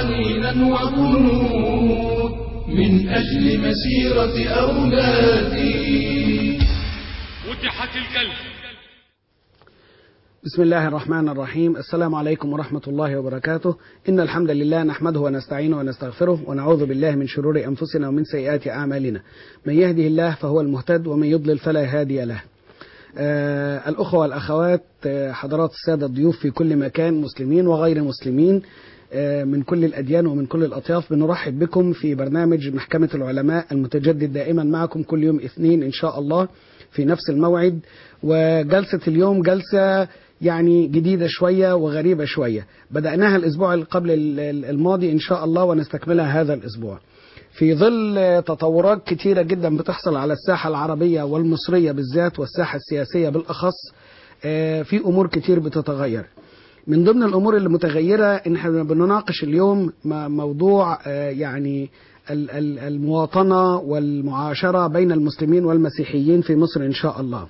طنينا وبنود من أجل مسيرة أولادي فتحت الكلب بسم الله الرحمن الرحيم السلام عليكم ورحمة الله وبركاته إن الحمد لله نحمده ونستعينه ونستغفره ونعوذ بالله من شرور أنفسنا ومن سيئات أعمالنا من يهده الله فهو المهتد ومن يضلل فلا هادي له آه الأخوة والأخوات آه حضرات السادة الضيوف في كل مكان مسلمين وغير مسلمين آه من كل الأديان ومن كل الأطياف بنرحب بكم في برنامج محكمة العلماء المتجدد دائما معكم كل يوم اثنين إن شاء الله في نفس الموعد وجلسة اليوم جلسة يعني جديدة شوية وغريبة شوية بدأناها الأسبوع اللي قبل الماضي إن شاء الله ونستكملها هذا الأسبوع في ظل تطورات كتيرة جدا بتحصل على الساحة العربية والمصرية بالذات والساحة السياسية بالأخص في أمور كتير بتتغير من ضمن الأمور اللي متغيرة إن احنا بنناقش اليوم موضوع يعني المواطنة والمعاشرة بين المسلمين والمسيحيين في مصر إن شاء الله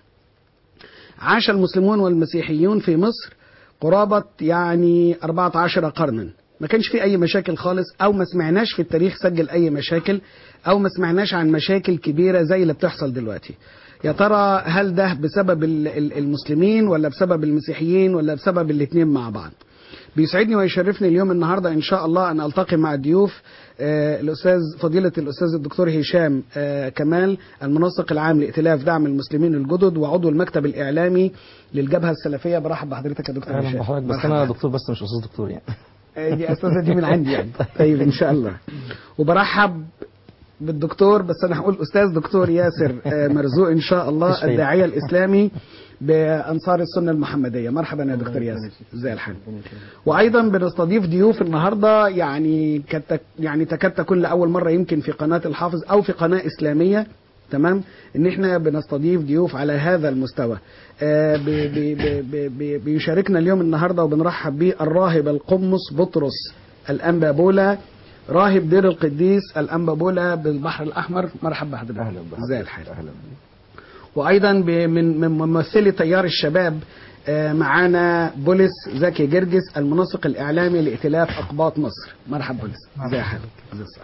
عاش المسلمون والمسيحيون في مصر قرابة يعني 14 قرنا ما كانش في أي مشاكل خالص أو ما سمعناش في التاريخ سجل أي مشاكل أو ما سمعناش عن مشاكل كبيرة زي اللي بتحصل دلوقتي يا ترى هل ده بسبب المسلمين ولا بسبب المسيحيين ولا بسبب الاثنين مع بعض بيسعدني ويشرفني اليوم النهارده ان شاء الله ان التقي مع الضيوف آه الاستاذ فضيله الاستاذ الدكتور هشام آه كمال المنسق العام لائتلاف دعم المسلمين الجدد وعضو المكتب الاعلامي للجبهه السلفيه برحب بحضرتك يا دكتور اهلا هشام بحضرتك بس انا دكتور بس مش استاذ دكتور يعني آه دي استاذه دي من عندي يعني طيب ان شاء الله وبرحب بالدكتور بس انا هقول استاذ دكتور ياسر مرزوق ان شاء الله الداعيه الاسلامي بانصار السنه المحمديه مرحبا يا دكتور ياسر ازي الحال وايضا بنستضيف ضيوف النهارده يعني كت يعني تكاد تكون لاول مره يمكن في قناه الحافظ او في قناه اسلاميه تمام ان احنا بنستضيف ضيوف على هذا المستوى آه بي بي بي بي بيشاركنا اليوم النهارده وبنرحب بيه الراهب القمص بطرس الانبابولا راهب دير القديس الانبابولا بالبحر الاحمر مرحبا بحضرتك اهلا ازي الحال اهلا وايضا من من ممثلي تيار الشباب معانا بولس زكي جرجس المنسق الاعلامي لائتلاف اقباط مصر مرحبا بولس ازي حالك ازي الصحه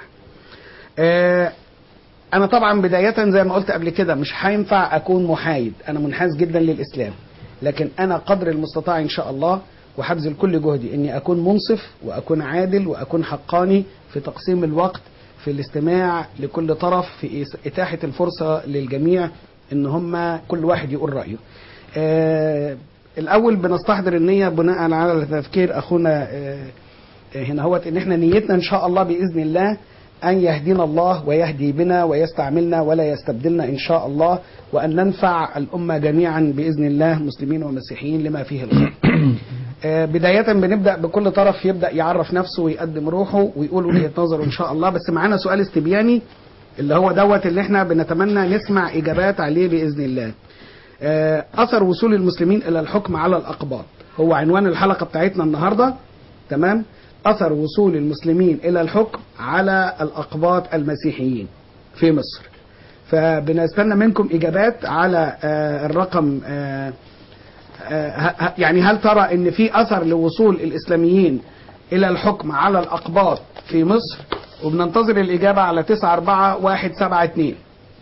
انا طبعا بدايه زي ما قلت قبل كده مش هينفع اكون محايد انا منحاز جدا للاسلام لكن انا قدر المستطاع ان شاء الله وحبذل كل جهدي اني اكون منصف واكون عادل واكون حقاني في تقسيم الوقت في الاستماع لكل طرف في اتاحه الفرصه للجميع ان هم كل واحد يقول رايه. آه الاول بنستحضر النيه بناء على تفكير اخونا آه هنا هو ان احنا نيتنا ان شاء الله باذن الله ان يهدينا الله ويهدي بنا ويستعملنا ولا يستبدلنا ان شاء الله وان ننفع الامه جميعا باذن الله مسلمين ومسيحيين لما فيه الخير. آه بداية بنبدأ بكل طرف يبدأ يعرف نفسه ويقدم روحه ويقول وجهة نظره إن شاء الله بس معانا سؤال استبياني اللي هو دوت اللي احنا بنتمنى نسمع إجابات عليه بإذن الله. آه أثر وصول المسلمين إلى الحكم على الأقباط هو عنوان الحلقة بتاعتنا النهاردة تمام؟ أثر وصول المسلمين إلى الحكم على الأقباط المسيحيين في مصر. فبنستنى منكم إجابات على آه الرقم آه يعني هل ترى ان في اثر لوصول الاسلاميين الى الحكم على الاقباط في مصر وبننتظر الاجابه على 941172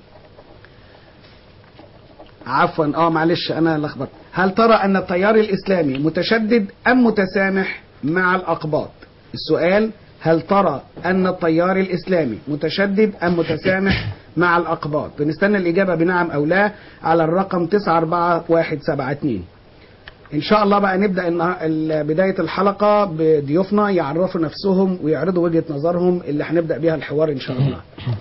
عفوا اه معلش انا لخبطت هل ترى ان التيار الاسلامي متشدد ام متسامح مع الاقباط السؤال هل ترى ان التيار الاسلامي متشدد ام متسامح مع الاقباط بنستنى الاجابه بنعم او لا على الرقم 941172 ان شاء الله بقى نبدا بدايه الحلقه بضيوفنا يعرفوا نفسهم ويعرضوا وجهه نظرهم اللي هنبدا بيها الحوار ان شاء الله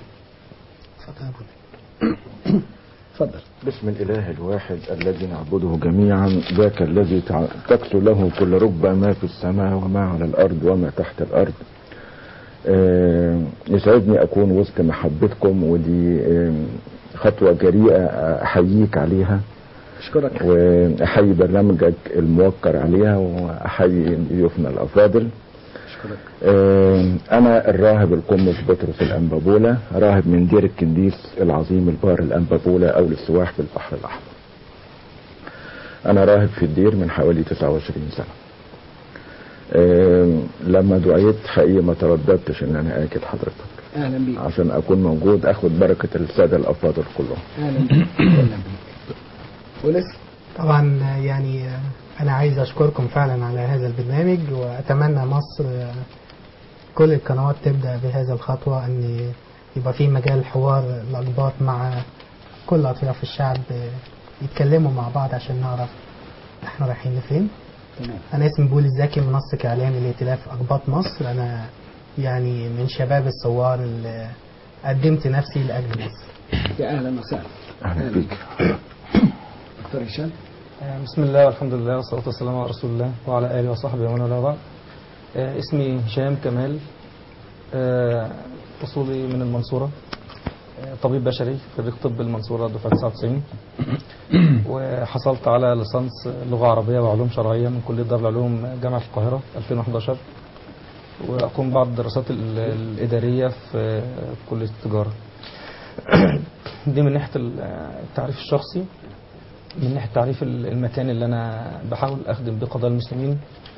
اتفضل بسم الاله الواحد الذي نعبده جميعا ذاك الذي تكسو له كل ركبه ما في السماء وما على الارض وما تحت الارض آه يسعدني اكون وسط محبتكم ودي آه خطوه جريئه احييك عليها اشكرك واحيي برنامجك الموقر عليها واحيي ضيوفنا الافاضل اشكرك آه انا الراهب القمص بطرس الانبابولا راهب من دير الكنديس العظيم البار الانبابولا او للسواح في البحر الاحمر انا راهب في الدير من حوالي 29 سنه آه، لما دعيت حقيقة ما ترددتش ان انا اكد حضرتك اهلا بيك عشان اكون موجود اخد بركة السادة الافاضل كلهم اهلا بيك اهلا بيك ولسه طبعا يعني انا عايز اشكركم فعلا على هذا البرنامج واتمنى مصر كل القنوات تبدا بهذا الخطوه ان يبقى في مجال حوار الاقباط مع كل اطياف الشعب يتكلموا مع بعض عشان نعرف احنا رايحين لفين تمام انا اسمي بولي الزكي منسق اعلامي لائتلاف اقباط مصر انا يعني من شباب الثوار اللي قدمت نفسي لاجل مصر يا اهلا وسهلا اهلا بيك دكتور هشام بسم الله والحمد لله والصلاة والسلام على رسول الله وعلى آله وصحبه ومن والاه بعد. آه، اسمي هشام كمال آه، أصولي من المنصورة آه، طبيب بشري خريج طب المنصورة دفعة 99 وحصلت على ليسانس لغة عربية وعلوم شرعية من كلية دار العلوم جامعة القاهرة 2011 وأقوم بعض الدراسات ال- الإدارية في كلية التجارة دي من ناحية التعريف الشخصي من ناحية تعريف ال- المكان اللي أنا بحاول أخدم بيه قضايا المسلمين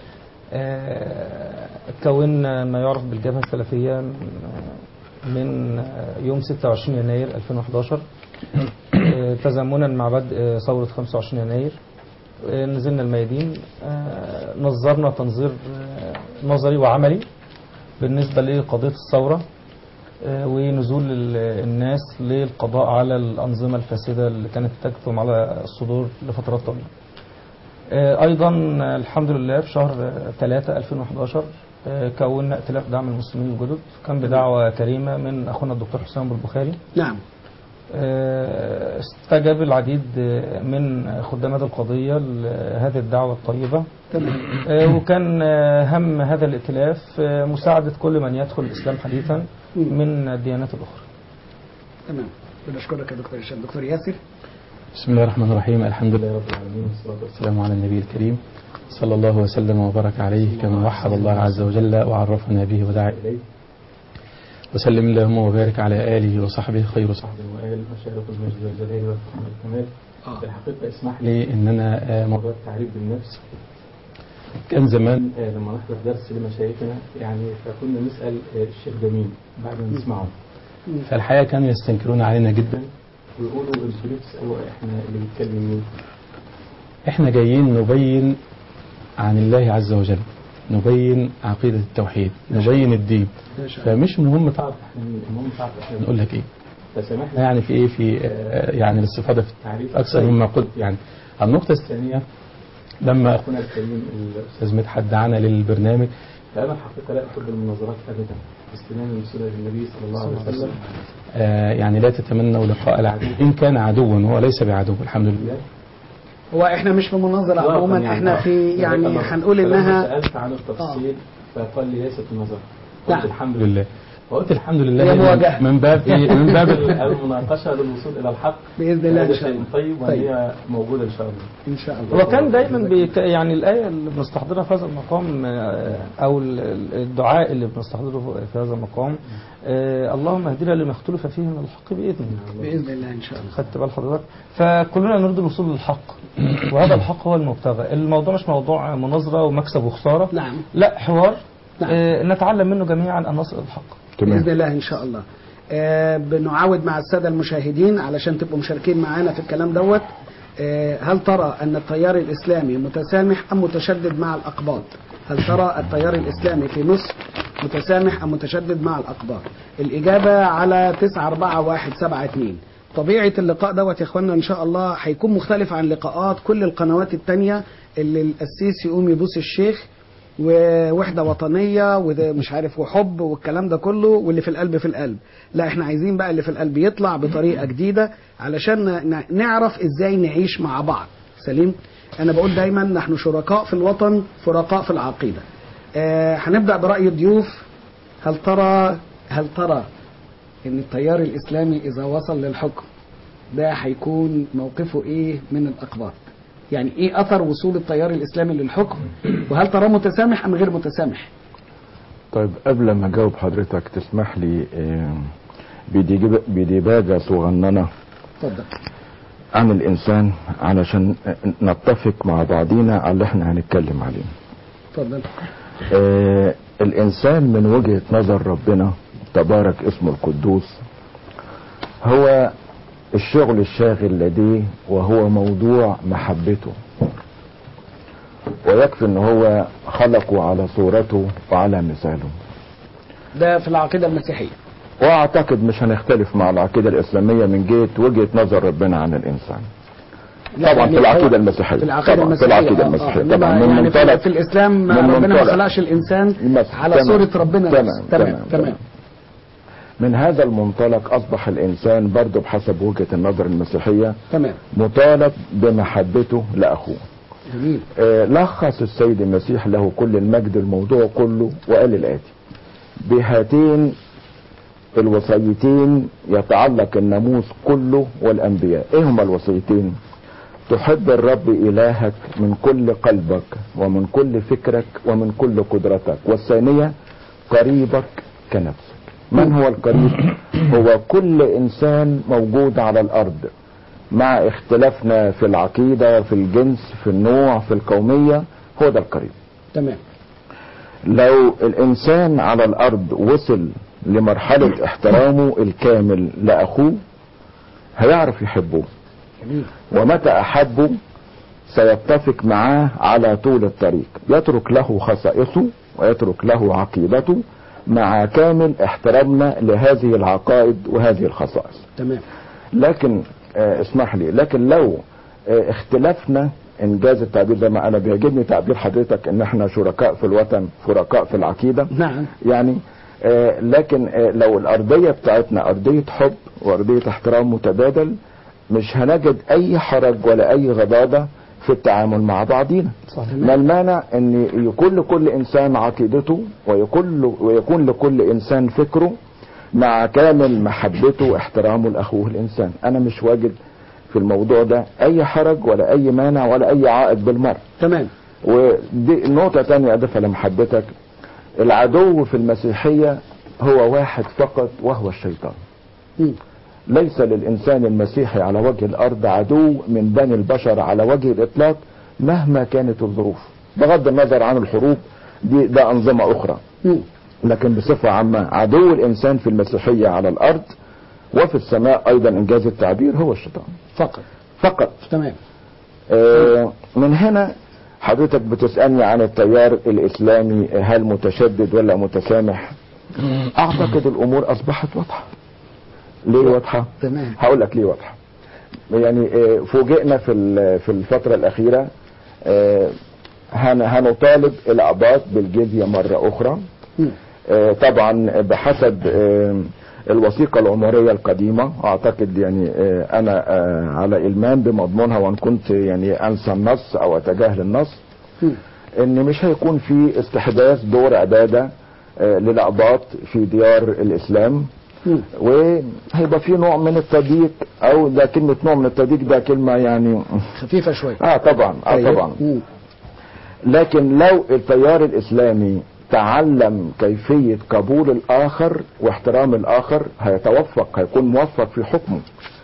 آه، كون ما يعرف بالجبهة السلفية من يوم 26 يناير 2011 آه، تزامنا مع بدء ثورة 25 يناير آه، نزلنا الميادين آه، نظرنا تنظير آه، نظري وعملي بالنسبة لقضية الثورة آه، ونزول ال- الناس للقضاء على الأنظمة الفاسدة اللي كانت تكتم على الصدور لفترات طويلة آه، أيضا آه، الحمد لله في شهر 3 2011 آه، كونا ائتلاف دعم المسلمين الجدد كان بدعوة كريمة من أخونا الدكتور حسام أبو البخاري نعم آه، استجاب العديد آه، من خدام هذه القضية لهذه الدعوة الطيبة تمام آه، وكان آه، هم هذا الائتلاف آه، مساعدة كل من يدخل الإسلام حديثا من الديانات الأخرى تمام بنشكرك يا دكتور هشام دكتور ياسر بسم الله الرحمن الرحيم الحمد لله رب العالمين والصلاة والسلام على النبي الكريم صلى الله وسلم وبارك عليه كما وحد الله عز وجل وعرفنا به ودعا إليه وسلم اللهم وبارك على آله وصحبه خير صحبه وآل مشارق المجد والجلال والكرم والكمال آه. في الحقيقة اسمح لي إن أنا آه، موضوع التعريف بالنفس كان زمان آه، لما نحضر درس لمشايخنا يعني فكنا نسأل آه، الشيخ ده مين بعد ما نسمعه فالحقيقة كانوا يستنكرون علينا جدا ويقولوا انتوا ليه بتسألوا احنا اللي بيتكلم مين احنا جايين نبين عن الله عز وجل نبين عقيدة التوحيد نبين الدين ما شاء الله فمش مهم تعرف احنا مين المهم تعرف احنا بنقول لك ايه فسامحنا يعني في ايه في آه، يعني الاستفاضة في التعريف اكثر مما قلت يعني النقطة الثانية لما اخونا الكريم الاستاذ مدحت دعانا للبرنامج فانا الحقيقة لا احب المناظرات ابدا استنان من سنة النبي صلى الله عليه وسلم آه، يعني لا تتمنوا لقاء العدو ان كان عدوا وهو ليس بعدو الحمد لله هو احنا مش في مناظرة عموما احنا في يعني هنقول فلما انها سألت عن التفصيل فقال لي ليست النظر نعم. قلت الحمد لله وقلت الحمد لله هي من- مواجهة. من باب إيه؟ من باب المناقشة للوصول إلى الحق بإذن الله إن هذا شاء شيء الله. طيب وأن هي موجودة إن شاء الله ان شاء الله وكان دايما بيك يعني الآية اللي بنستحضرها في هذا المقام آه، أو ال- ال- الدعاء اللي بنستحضره في هذا المقام آه، اللهم اهدنا لما اختلف فيه من الحق بإذنك باذن الله ان شاء الله خدت بال حضرتك فكلنا نريد الوصول للحق وهذا الحق هو المبتغى الموضوع مش موضوع مناظرة ومكسب وخسارة نعم لا حوار نعم. آه، نتعلم منه جميعا أن نصل الحق باذن تمام الله ان شاء الله آه بنعاود مع الساده المشاهدين علشان تبقوا مشاركين معانا في الكلام دوت آه هل ترى ان التيار الاسلامي متسامح ام متشدد مع الاقباط؟ هل ترى التيار الاسلامي في مصر متسامح ام متشدد مع الاقباط؟ الاجابه على 941172 طبيعه اللقاء دوت يا اخوانا ان شاء الله هيكون مختلف عن لقاءات كل القنوات التانية اللي القسيس يقوم يبوس الشيخ ووحدة وطنية ومش عارف وحب والكلام ده كله واللي في القلب في القلب لا احنا عايزين بقى اللي في القلب يطلع بطريقة جديدة علشان ن- نعرف ازاي نعيش مع بعض سليم انا بقول دايما نحن شركاء في الوطن فرقاء في العقيدة آه هنبدأ برأي الضيوف هل ترى هل ترى ان التيار الاسلامي اذا وصل للحكم ده هيكون موقفه ايه من الاقباط يعني ايه اثر وصول التيار الاسلامي للحكم وهل تراه متسامح ام غير متسامح طيب قبل ما اجاوب حضرتك تسمح لي آه، بديجب- بديباجة صغننة اتفضل عن الانسان علشان نتفق مع بعضينا على اللي احنا هنتكلم عليه اتفضل آه الانسان من وجهة نظر ربنا تبارك اسمه القدوس هو الشغل الشاغل لديه وهو موضوع محبته ويكفي ان هو خلقه على صورته وعلى مثاله ده في العقيدة المسيحية واعتقد مش هنختلف مع العقيدة الاسلامية من جهة وجهة نظر ربنا عن الانسان لا، طبعا يعني في العقيدة هو- المسيحية في العقيدة طبعا المسيحية في العقيدة آه، آه. المسيحية إنما طبعا من يعني في, منطلق في الإسلام من ربنا ما منطلق. خلقش الإنسان المس- على تمام. صورة ربنا تمام، بس. تمام تمام، تمام تمام. من هذا المنطلق اصبح الانسان برضه بحسب وجهة النظر المسيحية تمام مطالب بمحبته لاخوه جميل آه، لخص السيد المسيح له كل المجد الموضوع كله وقال الآتي بهاتين الوصيتين يتعلق الناموس كله والأنبياء ايه هما الوصيتين تحب الرب إلهك من كل قلبك ومن كل فكرك ومن كل قدرتك والثانية قريبك كنفسك من هو القريب هو كل إنسان موجود على الأرض مع اختلافنا في العقيدة في الجنس في النوع في القومية هو ده القريب تمام لو الانسان على الارض وصل لمرحلة احترامه الكامل لاخوه هيعرف يحبه جميل ومتى احبه سيتفق معاه على طول الطريق يترك له خصائصه ويترك له عقيدته مع كامل احترامنا لهذه العقائد وهذه الخصائص تمام لكن آه اسمح لي لكن لو آه اختلافنا انجاز التعبير زي ما انا بيعجبني تعبير حضرتك ان احنا شركاء في الوطن شركاء في العقيده نعم يعني آه لكن آه لو الارضيه بتاعتنا ارضيه حب وارضيه احترام متبادل مش هنجد اي حرج ولا اي غضاضه في التعامل مع بعضينا صحيح. ما المانع ان يكون لكل انسان عقيدته ويكون ويكون لكل انسان فكره مع كامل محبته واحترامه لاخوه الانسان انا مش واجد في الموضوع ده اي حرج ولا اي مانع ولا اي عائق بالمره تمام ودي نقطة تانية أضيفها لمحبتك العدو في المسيحية هو واحد فقط وهو الشيطان مم. ليس للإنسان المسيحي على وجه الأرض عدو من بني البشر على وجه الإطلاق مهما كانت الظروف بغض النظر عن الحروب دي ده أنظمة أخرى مم. لكن بصفة عامة عدو الإنسان في المسيحية على الأرض وفي السماء أيضا إنجاز التعبير هو الشيطان فقط فقط تمام آه، من هنا حضرتك بتسألني عن التيار الإسلامي هل متشدد ولا متسامح أعتقد الأمور أصبحت واضحة ليه واضحة؟ تمام هقول لك ليه واضحة يعني آه، فوجئنا في ال- في الفترة الأخيرة آه، هن- هنطالب الأقباط بالجزية مرة أخرى مم. آه، طبعا بحسب آه، الوثيقة العمرية القديمة اعتقد يعني آه، انا آه، على المام بمضمونها وان كنت يعني انسى النص او اتجاهل النص مم. ان مش هيكون في استحداث دور عبادة آه، للأقباط في ديار الاسلام مم. وهيبقى في نوع من التضييق او ده كلمة نوع من التضييق ده كلمة يعني خفيفة شوية اه طبعا اه طيب. طبعا مم. لكن لو التيار الاسلامي تعلم كيفية قبول الاخر واحترام الاخر هيتوفق هيكون موفق في حكمه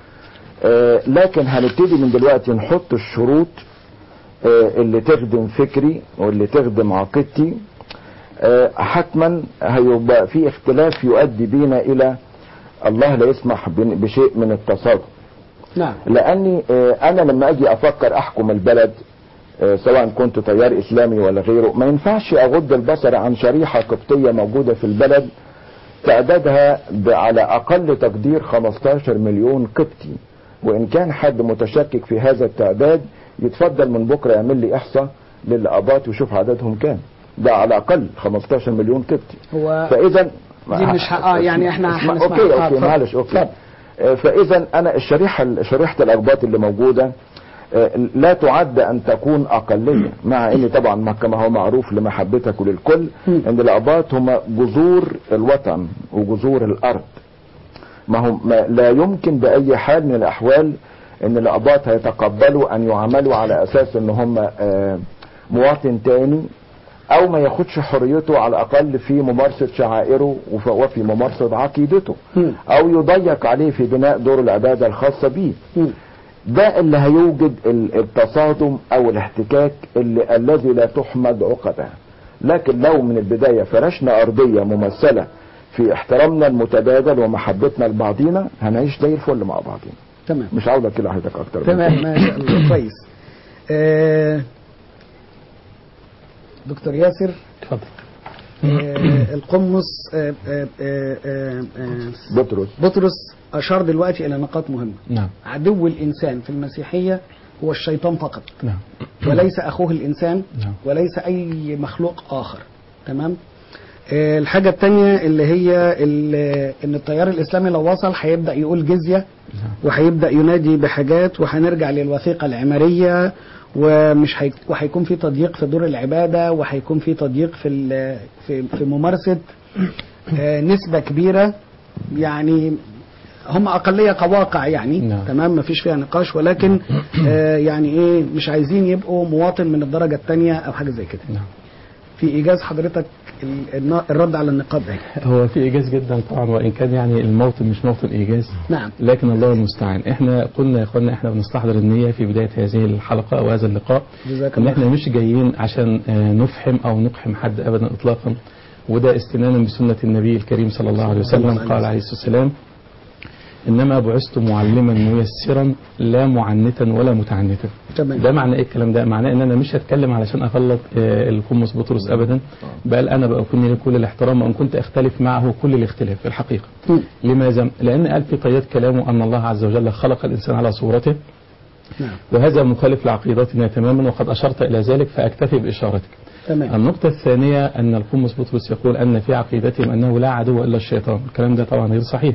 آه لكن هنبتدي من دلوقتي نحط الشروط آه اللي تخدم فكري واللي تخدم عقيدتي آه حتما هيبقى في اختلاف يؤدي بينا الى الله لا يسمح بن- بشيء من التصادم نعم لاني آه، انا لما اجي افكر احكم البلد آه، سواء كنت تيار اسلامي ولا غيره ما ينفعش اغض البصر عن شريحة قبطية موجودة في البلد تعدادها ب- على اقل تقدير 15 مليون قبطي وان كان حد متشكك في هذا التعداد يتفضل من بكرة يعمل لي احصاء للاباط ويشوف عددهم كام ده على الاقل 15 مليون قبطي هو فاذا دي مش ح- آه، يعني إحنا اسمع- هنسمع. اوكي آه، اوكي اتفضل. معلش اوكي اتفضل. آه، فاذا انا الشريحه شريحه الاقباط اللي موجوده آه، لا تعد ان تكون اقليه مع ان طبعا ما كما هو معروف لمحبتك وللكل مم. ان الاقباط هم جذور الوطن وجذور الارض ما هم ما لا يمكن باي حال من الاحوال ان الاقباط هيتقبلوا ان يعاملوا على اساس ان هم آه، مواطن تاني او ما ياخدش حريته على الاقل في ممارسة شعائره وف- وفي ممارسة عقيدته مم. او يضيق عليه في بناء دور العبادة الخاصة به مم. ده اللي هيوجد ال- التصادم او الاحتكاك اللي الذي لا تحمد عقبه لكن لو من البداية فرشنا أرضية ممثلة في احترامنا المتبادل ومحبتنا لبعضينا هنعيش زي الفل مع بعضينا تمام مش عاوز كده حضرتك اكتر من تمام كده. ما شاء الله كويس آه، دكتور ياسر اتفضل آه، القمص آه، آه، آه، آه، آه، بطرس بطرس أشار دلوقتي إلى نقاط مهمة نعم عدو الإنسان في المسيحية هو الشيطان فقط نعم وليس أخوه الإنسان نعم وليس أي مخلوق آخر تمام آه، الحاجة التانية اللي هي ال- إن التيار الإسلامي لو وصل هيبدأ يقول جزية نعم وهيبدأ ينادي بحاجات وهنرجع للوثيقة العمارية ومش هي... وهيكون في تضييق في دور العبادة وهيكون في تضييق في ال... في في ممارسة آه، نسبة كبيرة يعني هم أقلية كواقع يعني نعم. تمام ما فيش فيها نقاش ولكن آه، يعني إيه مش عايزين يبقوا مواطن من الدرجة الثانية أو حاجة زي كده نعم في إيجاز حضرتك ال- الن- الرد على النقاط دي هو في ايجاز جدا طبعا وان كان يعني الموطن مش موطن ايجاز نعم لكن الله المستعان احنا قلنا يا اخوانا احنا بنستحضر النية في بداية هذه الحلقة او هذا اللقاء جزاك ان الله احنا خير. مش جايين عشان آه، نفحم او نقحم حد ابدا اطلاقا وده استنانا بسنة النبي الكريم صلى الله عليه صلى الله وسلم عليه قال وسلم. عليه الصلاة والسلام انما بعثت معلما ميسرا لا معنتا ولا متعنتا تمام ده معنى ايه الكلام ده معناه ان انا مش هتكلم علشان اغلط آه، القمص بطرس ابدا بل انا بكون له كل الاحترام وان كنت اختلف معه كل الاختلاف في الحقيقه مم. لماذا لان قال في طيات كلامه ان الله عز وجل خلق الانسان على صورته نعم وهذا مخالف لعقيدتنا تماما وقد اشرت الى ذلك فاكتفي باشارتك تمام النقطة الثانية أن القمص بطرس يقول أن في عقيدتهم أنه لا عدو إلا الشيطان الكلام ده طبعا غير صحيح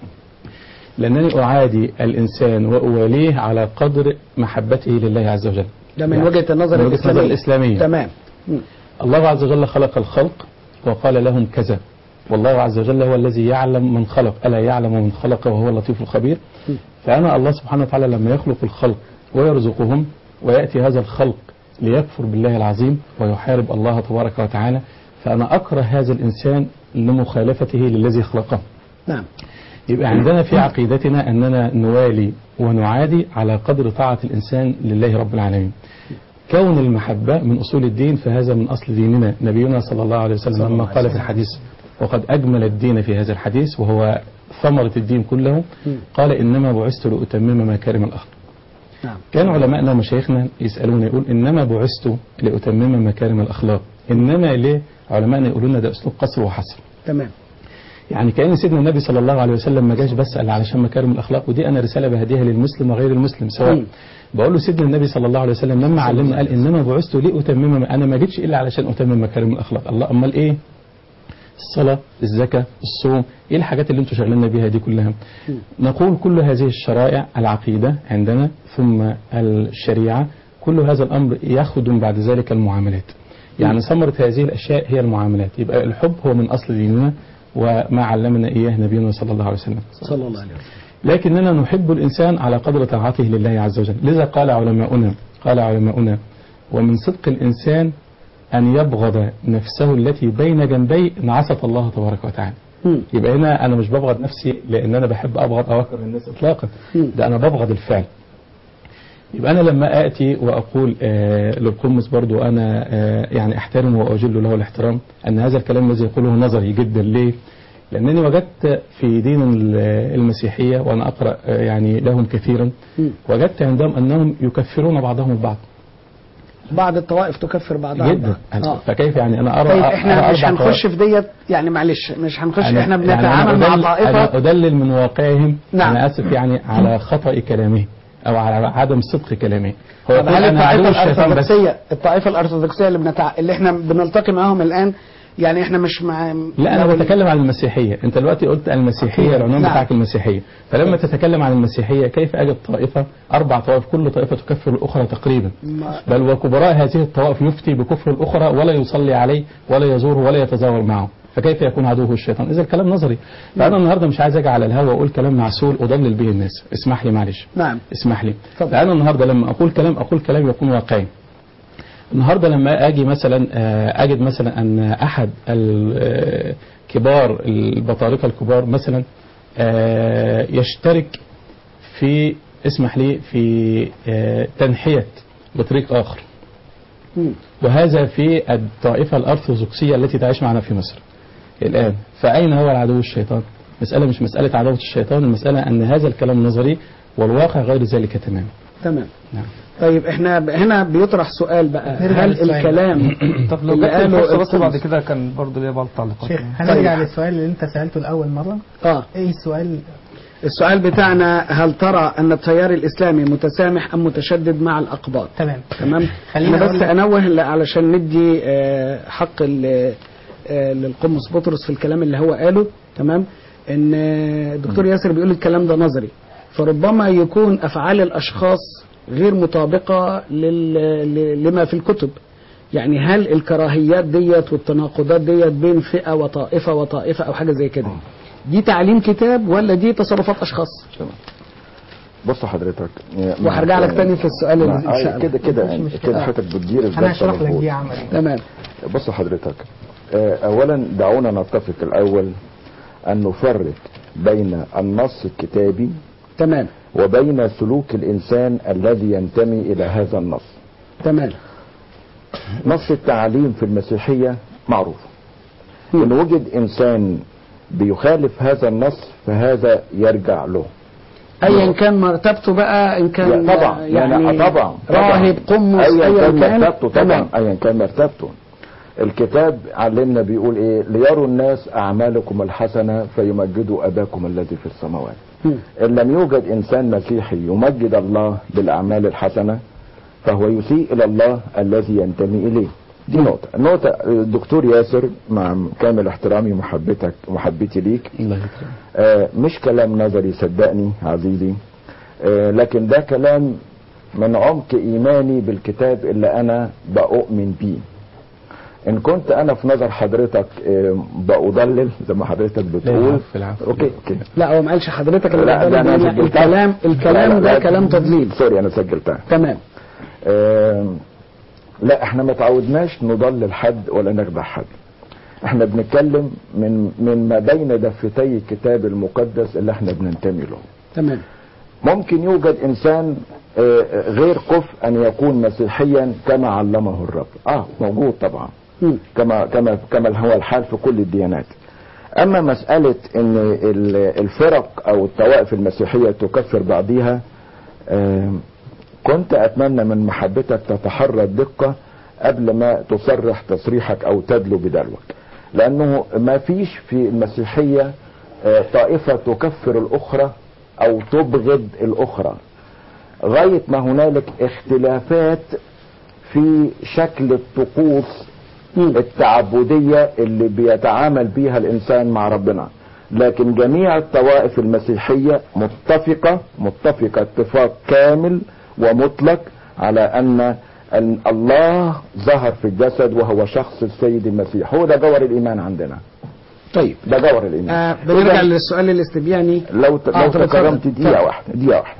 لأنني أعادي الإنسان وأواليه على قدر محبته لله عز وجل ده من يعني وجهة النظر من وجهة النظر الإسلامية الإسلامية تمام مم. الله عز وجل خلق الخلق وقال لهم كذا والله عز وجل هو الذي يعلم من خلق ألا يعلم من خلق وهو اللطيف الخبير م. فأنا الله سبحانه وتعالى لما يخلق الخلق ويرزقهم ويأتي هذا الخلق ليكفر بالله العظيم ويحارب الله تبارك وتعالى فأنا أكره هذا الإنسان لمخالفته للذي خلقه نعم يبقى عندنا في عقيدتنا أننا نوالي ونعادي على قدر طاعة الإنسان لله رب العالمين كون المحبة من أصول الدين فهذا من أصل ديننا نبينا صلى الله عليه وسلم صلى الله لما عليه قال في وسلم. الحديث وقد أجمل الدين في هذا الحديث وهو ثمرة الدين كله مم. قال إنما بعثت لأتمم مكارم الأخلاق نعم كان علماءنا ومشايخنا يسألون يقول إنما بعثت لأتمم مكارم الأخلاق إنما ليه علماءنا يقولون ده أسلوب قصر وحصر تمام يعني كأن سيدنا النبي صلى الله عليه وسلم ما جاش بس قال علشان مكارم الأخلاق ودي أنا رسالة بهديها للمسلم وغير المسلم سواء مم. بقول له سيدنا النبي صلى الله عليه وسلم لما علمنا قال إنما بعثت لأتمم أنا ما جيتش إلا علشان أتمم مكارم الأخلاق الله أمال إيه الصلاة الزكاة الصوم إيه الحاجات اللي انتم شغلنا بيها دي كلها نقول كل هذه الشرائع العقيدة عندنا ثم الشريعة كل هذا الأمر يخدم بعد ذلك المعاملات يعني ثمرة هذه الأشياء هي المعاملات يبقى الحب هو من أصل ديننا وما علمنا إياه نبينا صلى الله عليه وسلم صلى الله عليه وسلم لكننا نحب الإنسان على قدر طاعته لله عز وجل لذا قال علماؤنا قال علماؤنا ومن صدق الإنسان أن يبغض نفسه التي بين جنبي نعسة الله تبارك وتعالى مم. يبقى هنا أنا مش ببغض نفسي لأن أنا بحب أبغض أو أكره الناس إطلاقا مم. ده أنا ببغض الفعل يبقى أنا لما آتي وأقول آه للقمص برضو أنا آه يعني أحترمه وأجل له الاحترام أن هذا الكلام الذي يقوله نظري جدا ليه؟ لأنني وجدت في دين ال- المسيحية وأنا أقرأ آه يعني لهم كثيرا مم. وجدت عندهم أنهم يكفرون بعضهم البعض بعض الطوائف تكفر بعضها جدا البعض. آه. فكيف يعني أنا أرى طيب أرى احنا مش أربع هنخش في ديت يعني معلش مش هنخش أنا- احنا يعني بنتعامل أنا مع أدلل- طائفة أنا أدلل من واقعهم نعم. أنا آسف يعني على خطأ كلامه أو على عدم صدق كلامه هو طب يقول هل أنا عدو الطائفة الشيطان بس الأرثوذكسية الطائفة الأرثوذكسية اللي بنتع... اللي احنا بنلتقي معاهم الآن يعني احنا مش مع لا أنا لو- بتكلم عن المسيحية أنت دلوقتي قلت المسيحية العنوان نعم. بتاعك المسيحية فلما تتكلم عن المسيحية كيف أجد طائفة أربع طوائف كل طائفة تكفر الأخرى تقريبا ما- بل وكبراء هذه الطوائف يفتي بكفر الأخرى ولا يصلي عليه ولا يزوره ولا يتزاور معه فكيف يكون عدوه الشيطان إذا الكلام نظري فأنا النهاردة مش عايز أجي على الهوا وأقول كلام معسول أضلل به الناس اسمح لي معلش نعم اسمح لي اتفضل. فأنا النهاردة لما أقول كلام أقول كلام يكون واقعي النهاردة لما أجي مثلا آه، أجد مثلا أن أحد ال- آه، كبار البطارقة الكبار مثلا آه، يشترك في اسمح لي في آه، تنحية بطريق آخر مم. وهذا في الطائفة الأرثوذكسية التي تعيش معنا في مصر الآن فأين هو العدو الشيطان مسألة مش مسألة عداوة الشيطان المسألة أن هذا الكلام نظري والواقع غير ذلك تماما تمام نعم. طيب احنا ب- هنا بيطرح سؤال بقى نرجع هل للسؤال. الكلام طب لو اللي جت قاله الفرصه بس القدس- بعد كده كان برضه ليا بعض التعليقات شيخ يعني. هنرجع طيب. للسؤال اللي انت سالته لاول مره اه ايه السؤال السؤال بتاعنا هل ترى ان التيار الاسلامي متسامح ام متشدد مع الاقباط تمام تمام خلينا انا أقول بس لك- انوه ل- علشان ندي آه، حق ال- آه، للقمص بطرس في الكلام اللي هو قاله تمام ان آه، الدكتور ياسر بيقول الكلام ده نظري فربما يكون افعال الاشخاص غير مطابقه لل... ل- لما في الكتب يعني هل الكراهيات ديت والتناقضات ديت بين فئه وطائفه وطائفه او حاجه زي كده دي تعليم كتاب ولا دي تصرفات اشخاص بص حضرتك وهرجع لك تاني في السؤال اللي مع- اتسأل. كده كده مفيش مشكلة. كده حضرتك بتدير انا الجلسة هشرح لك مظبوط. دي عملي تمام بص حضرتك آه، اولا دعونا نتفق الاول ان نفرق بين النص الكتابي تمام وبين سلوك الانسان الذي ينتمي الى هذا النص تمام نص التعليم في المسيحية معروف إن وجد إنسان بيخالف هذا النص فهذا يرجع له ايا كان مرتبته بقى ان كان يا طبعا يعني يعني طبعا راهب قمص ايا ايا كان كان مرتبته طبعا تمام ايا كان مرتبته الكتاب علمنا بيقول ايه ليروا الناس اعمالكم الحسنه فيمجدوا اباكم الذي في السماوات مم. ان لم يوجد انسان مسيحي يمجد الله بالاعمال الحسنه فهو يسيء الى الله الذي ينتمي اليه دي نقطة، النقطة الدكتور ياسر مع كامل احترامي ومحبتك ومحبتي ليك الله يكرمك آه، مش كلام نظري صدقني عزيزي آه، لكن ده كلام من عمق ايماني بالكتاب اللي انا بأؤمن بيه ان كنت انا في نظر حضرتك آه، بأضلل زي ما حضرتك بتقول العفو، العفو. اوكي اوكي لا هو ما قالش حضرتك اللي لا ده انا قدامي. سجلتها. الكلام الكلام لا، لا، ده لا، كلام تضليل سوري انا سجلتها تمام آه، لا احنا ما تعودناش نضلل حد ولا نخدع حد احنا بنتكلم من من ما بين دفتي الكتاب المقدس اللي احنا بننتمي له تمام ممكن يوجد انسان آه، غير كفء ان يكون مسيحيا كما علمه الرب اه موجود طبعا مم. كما كما كما هو الحال في كل الديانات اما مسألة ان ال- الفرق او الطوائف المسيحية تكفر بعضيها آه، كنت اتمنى من محبتك تتحرى الدقة قبل ما تصرح تصريحك او تدلو بدلوك لانه ما فيش في المسيحية آه، طائفة تكفر الاخرى او تبغض الاخرى غاية ما هنالك اختلافات في شكل الطقوس التعبدية اللي بيتعامل بيها الإنسان مع ربنا لكن جميع الطوائف المسيحية متفقة متفقة اتفاق كامل ومطلق على أن أن الله ظهر في الجسد وهو شخص السيد المسيح هو ده جوهر الإيمان عندنا طيب ده جوهر الإيمان آه بنرجع إذن- للسؤال الاستبياني لو ت... آه، لو طب اتفضل. تكرمت دقيقة اتفضل. واحدة دقيقة واحدة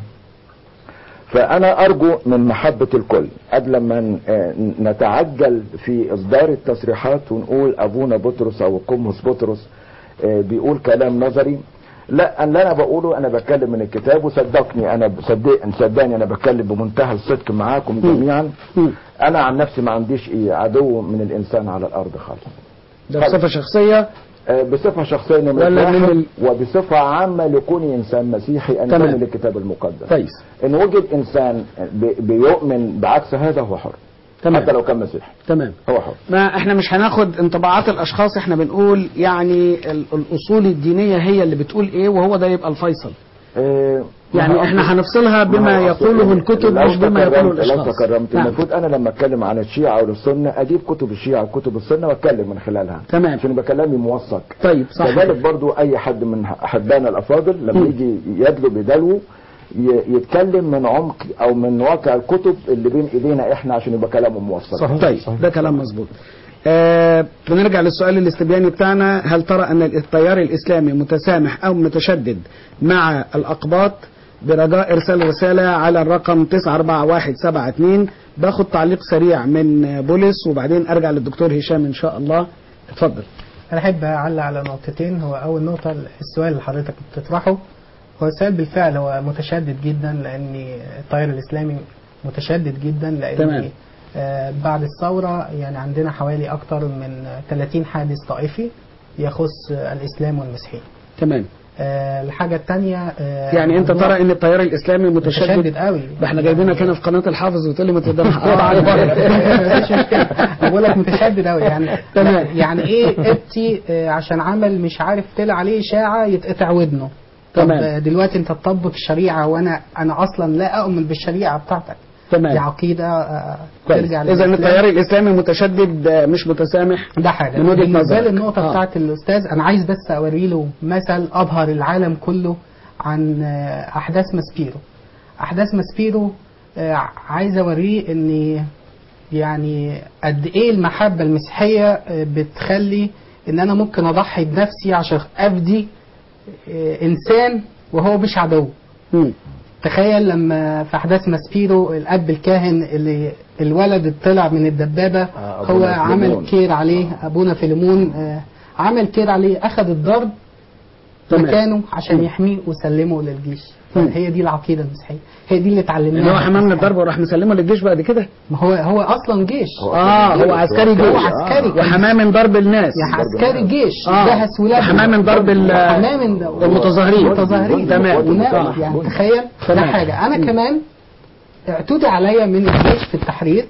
فأنا أرجو من محبة الكل قبل ما ن- آه، نتعجل في إصدار التصريحات ونقول أبونا بطرس أو القمص بطرس آه، بيقول كلام نظري لا اللي أنا بقوله أنا بتكلم من الكتاب وصدقني أنا صدق صدقني أنا بتكلم بمنتهى الصدق معاكم جميعا مم. أنا عن نفسي ما عنديش إيه عدو من الإنسان على الأرض خالص ده بصفة شخصية آه، بصفة شخصية نمرة ولا من واحد ال- وبصفة عامة لكوني إنسان مسيحي تمام. أنتمي للكتاب المقدس كويس إن وجد إنسان بي- بيؤمن بعكس هذا هو حر تمام. حتى لو كان مسيحي تمام هو حر ما احنا مش هناخد انطباعات الاشخاص احنا بنقول يعني ال- الاصول الدينية هي اللي بتقول ايه وهو ده يبقى الفيصل آه، يعني ما هو احنا أصل- هنفصلها بما ما هو أصل يقوله يعني الكتب لو مش بما تكرمت- يقوله الاشخاص لو تكرمت نعم. المفروض أنا لما أتكلم عن الشيعة والسنة أجيب كتب الشيعة وكتب السنة وأتكلم من خلالها تمام. عشان يبقى كلامي موثق طيب صح كذلك برضو اي حد من احبائنا الافاضل لما مم. يجي يدلو بدلو ي- يتكلم من عمق او من واقع الكتب اللي بين ايدينا احنا عشان يبقى كلامه موثق صحيح. طيب ده كلام مظبوط آه بنرجع للسؤال الاستبياني بتاعنا هل ترى ان التيار الاسلامي متسامح او متشدد مع الاقباط برجاء ارسال رساله على الرقم 94172 باخد تعليق سريع من بولس وبعدين ارجع للدكتور هشام ان شاء الله اتفضل انا احب اعلق على نقطتين هو اول نقطه السؤال اللي حضرتك بتطرحه هو السؤال بالفعل هو متشدد جدا لان التيار الاسلامي متشدد جدا لان تمام. آه، بعد الثورة يعني عندنا حوالي أكتر من 30 حادث طائفي يخص آه، الإسلام والمسيحية تمام آه، الحاجة الثانية آه، يعني انت موضوع ترى ان التيار الاسلامي متشدد متشدد قوي ده احنا جايبينك هنا في قناه الحافظ وتقول لي ما تقدرش اقطع على بره مفيش مشكلة. أنا بقول لك متشدد قوي يعني تمام. يعني ايه ابتي آه، عشان عمل مش عارف طلع عليه اشاعه يتقطع ودنه طب تمام. آه، دلوقتي انت تطبق الشريعه وانا انا اصلا لا اؤمن بالشريعه بتاعتك دي تمام عقيده آه، كويس ترجع اذا للإسلام. التيار الاسلامي متشدد آه، مش متسامح ده حاجه من وجهة بالنسبه نظرك. لي النقطه آه. بتاعت الاستاذ انا عايز بس اوري له مثل ابهر العالم كله عن آه، احداث ماسبيرو احداث ماسبيرو آه، عايز اوريه ان يعني قد ايه المحبه المسيحيه آه، بتخلي ان انا ممكن اضحي بنفسي عشان افدي آه، انسان وهو مش عدو مم. تخيل لما في احداث ماسبيرو الاب الكاهن اللي الولد طلع من الدبابه آه، هو أبونا عمل فيليمون. كير عليه ابونا فيليمون آه، عمل كير عليه اخذ الضرب تمام. مكانه عشان مم. يحميه وسلمه للجيش مم. هي دي العقيده المسيحيه هي دي اللي ان اتعلمناها هو في حمام من المسيحية. الضرب وراح مسلمه للجيش بعد كده ما هو هو اصلا جيش اه هو عسكري جيش هو عسكري كان- وحماه من ضرب الناس يا عسكري جيش آه. دهس ولاده وحماه من ضرب ال- وحماه من المتظاهرين. المتظاهرين تمام. ونام. آه. يعني تخيل ده تمام. حاجه انا كمان اعتدي عليا من الجيش في التحرير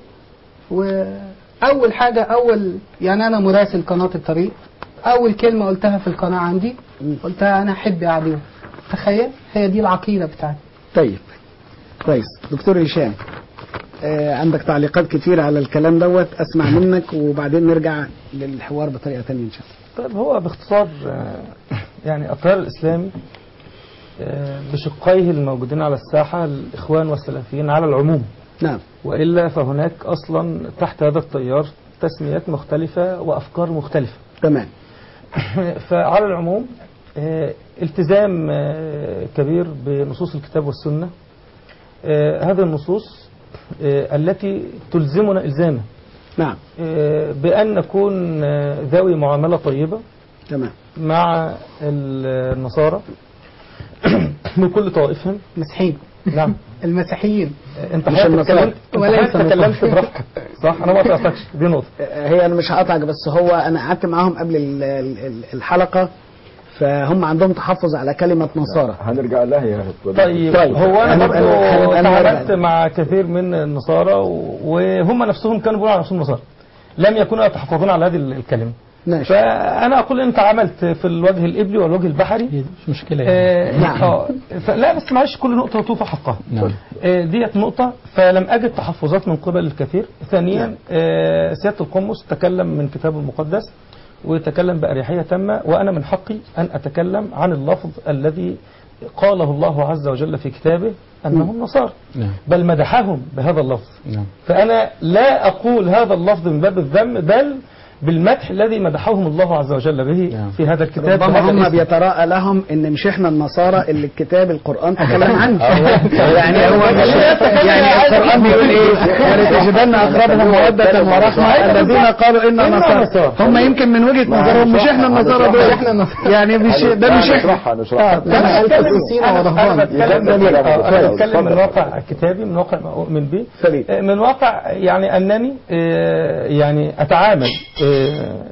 واول حاجه اول يعني انا مراسل قناه الطريق اول كلمه قلتها في القناه عندي قلتها انا احب عدو تخيل هي دي العقيده بتاعتي طيب كويس دكتور هشام آه عندك تعليقات كتيرة على الكلام دوت اسمع منك وبعدين نرجع للحوار بطريقة تانية ان شاء الله طيب هو باختصار آه، يعني التيار الإسلامي آه، بشقيه الموجودين على الساحة الإخوان والسلفيين على العموم نعم وإلا فهناك أصلا تحت هذا التيار تسميات مختلفة وأفكار مختلفة تمام فعلى العموم آه، التزام آه، كبير بنصوص الكتاب والسنة آه، هذه النصوص آه، التي تلزمنا إلزاما نعم آه، بأن نكون آه، ذوي معاملة طيبة تمام مع النصارى بكل طوائفهم مسيحيين نعم المسيحيين انت مش حضرتك النصارى. اتكلمت انت ولا حضرتك ينسى تكلمت النصارى. براحتك صح انا ما قطعتكش دي نقطه آه، هي انا مش هقطعك بس هو انا قعدت معاهم قبل ال- ال- ال- الحلقة فهم عندهم تحفظ على كلمة نصارى هنرجع لها يا طيب, طيب. هو انا هنبقى- برضه هنبقى نرجع. تعاملت مع كثير من النصارى و- وهم نفسهم كانوا بيقولوا على نفسهم نصارى لم يكونوا يتحفظون على هذه الكلمه ماشي فانا اقول انت عملت في الوجه الابلي والوجه البحري هي دي مش مشكلة يعني. آه نعم. آه لا بس معلش كل نقطه توفى حقها نعم آه، ديت نقطة فلم أجد تحفظات من قبل الكثير ثانيا آه، سيادة القمص تكلم من كتابه المقدس وتكلم بأريحية تامة وأنا من حقي أن أتكلم عن اللفظ الذي قاله الله عز وجل في كتابه أنهم نصارى نعم بل مدحهم بهذا اللفظ نعم فأنا لا أقول هذا اللفظ من باب الذم بل بالمدح الذي مدحهم الله عز وجل به نعم. في هذا الكتاب ربما بهذا هم الاسم. بيتراءى لهم ان مش احنا النصارى اللي الكتاب القران تكلم عنه يعني هو مش يعني القران بيقول ايه ولتجدن اقربهم موده ورحمه الذين قالوا انا نصارى هم يمكن من وجهه نظرهم مش احنا النصارى دول احنا النصارى. يعني مش ده مش احنا نشرحها نشرحها لا، أنا ألف بتكلم- سيرة أنا- ورهبان. أنا بتكلم يجب من- أن آه، أنا يكون. بتكلم من اتفضل. واقع كتابي من واقع ما أؤمن به سليم. آه، من واقع يعني أنني آه، يعني أتعامل آه،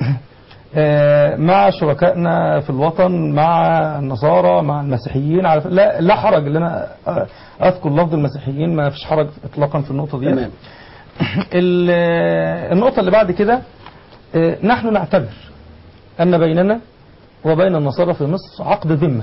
آه، مع شركائنا في الوطن مع النصارى مع المسيحيين على لا لا حرج ان انا آه، اذكر لفظ المسيحيين ما فيش حرج اطلاقا في النقطه دي تمام ال- النقطة اللي بعد كده آه، نحن نعتبر أن بيننا وبين النصارى في مصر عقد ذمة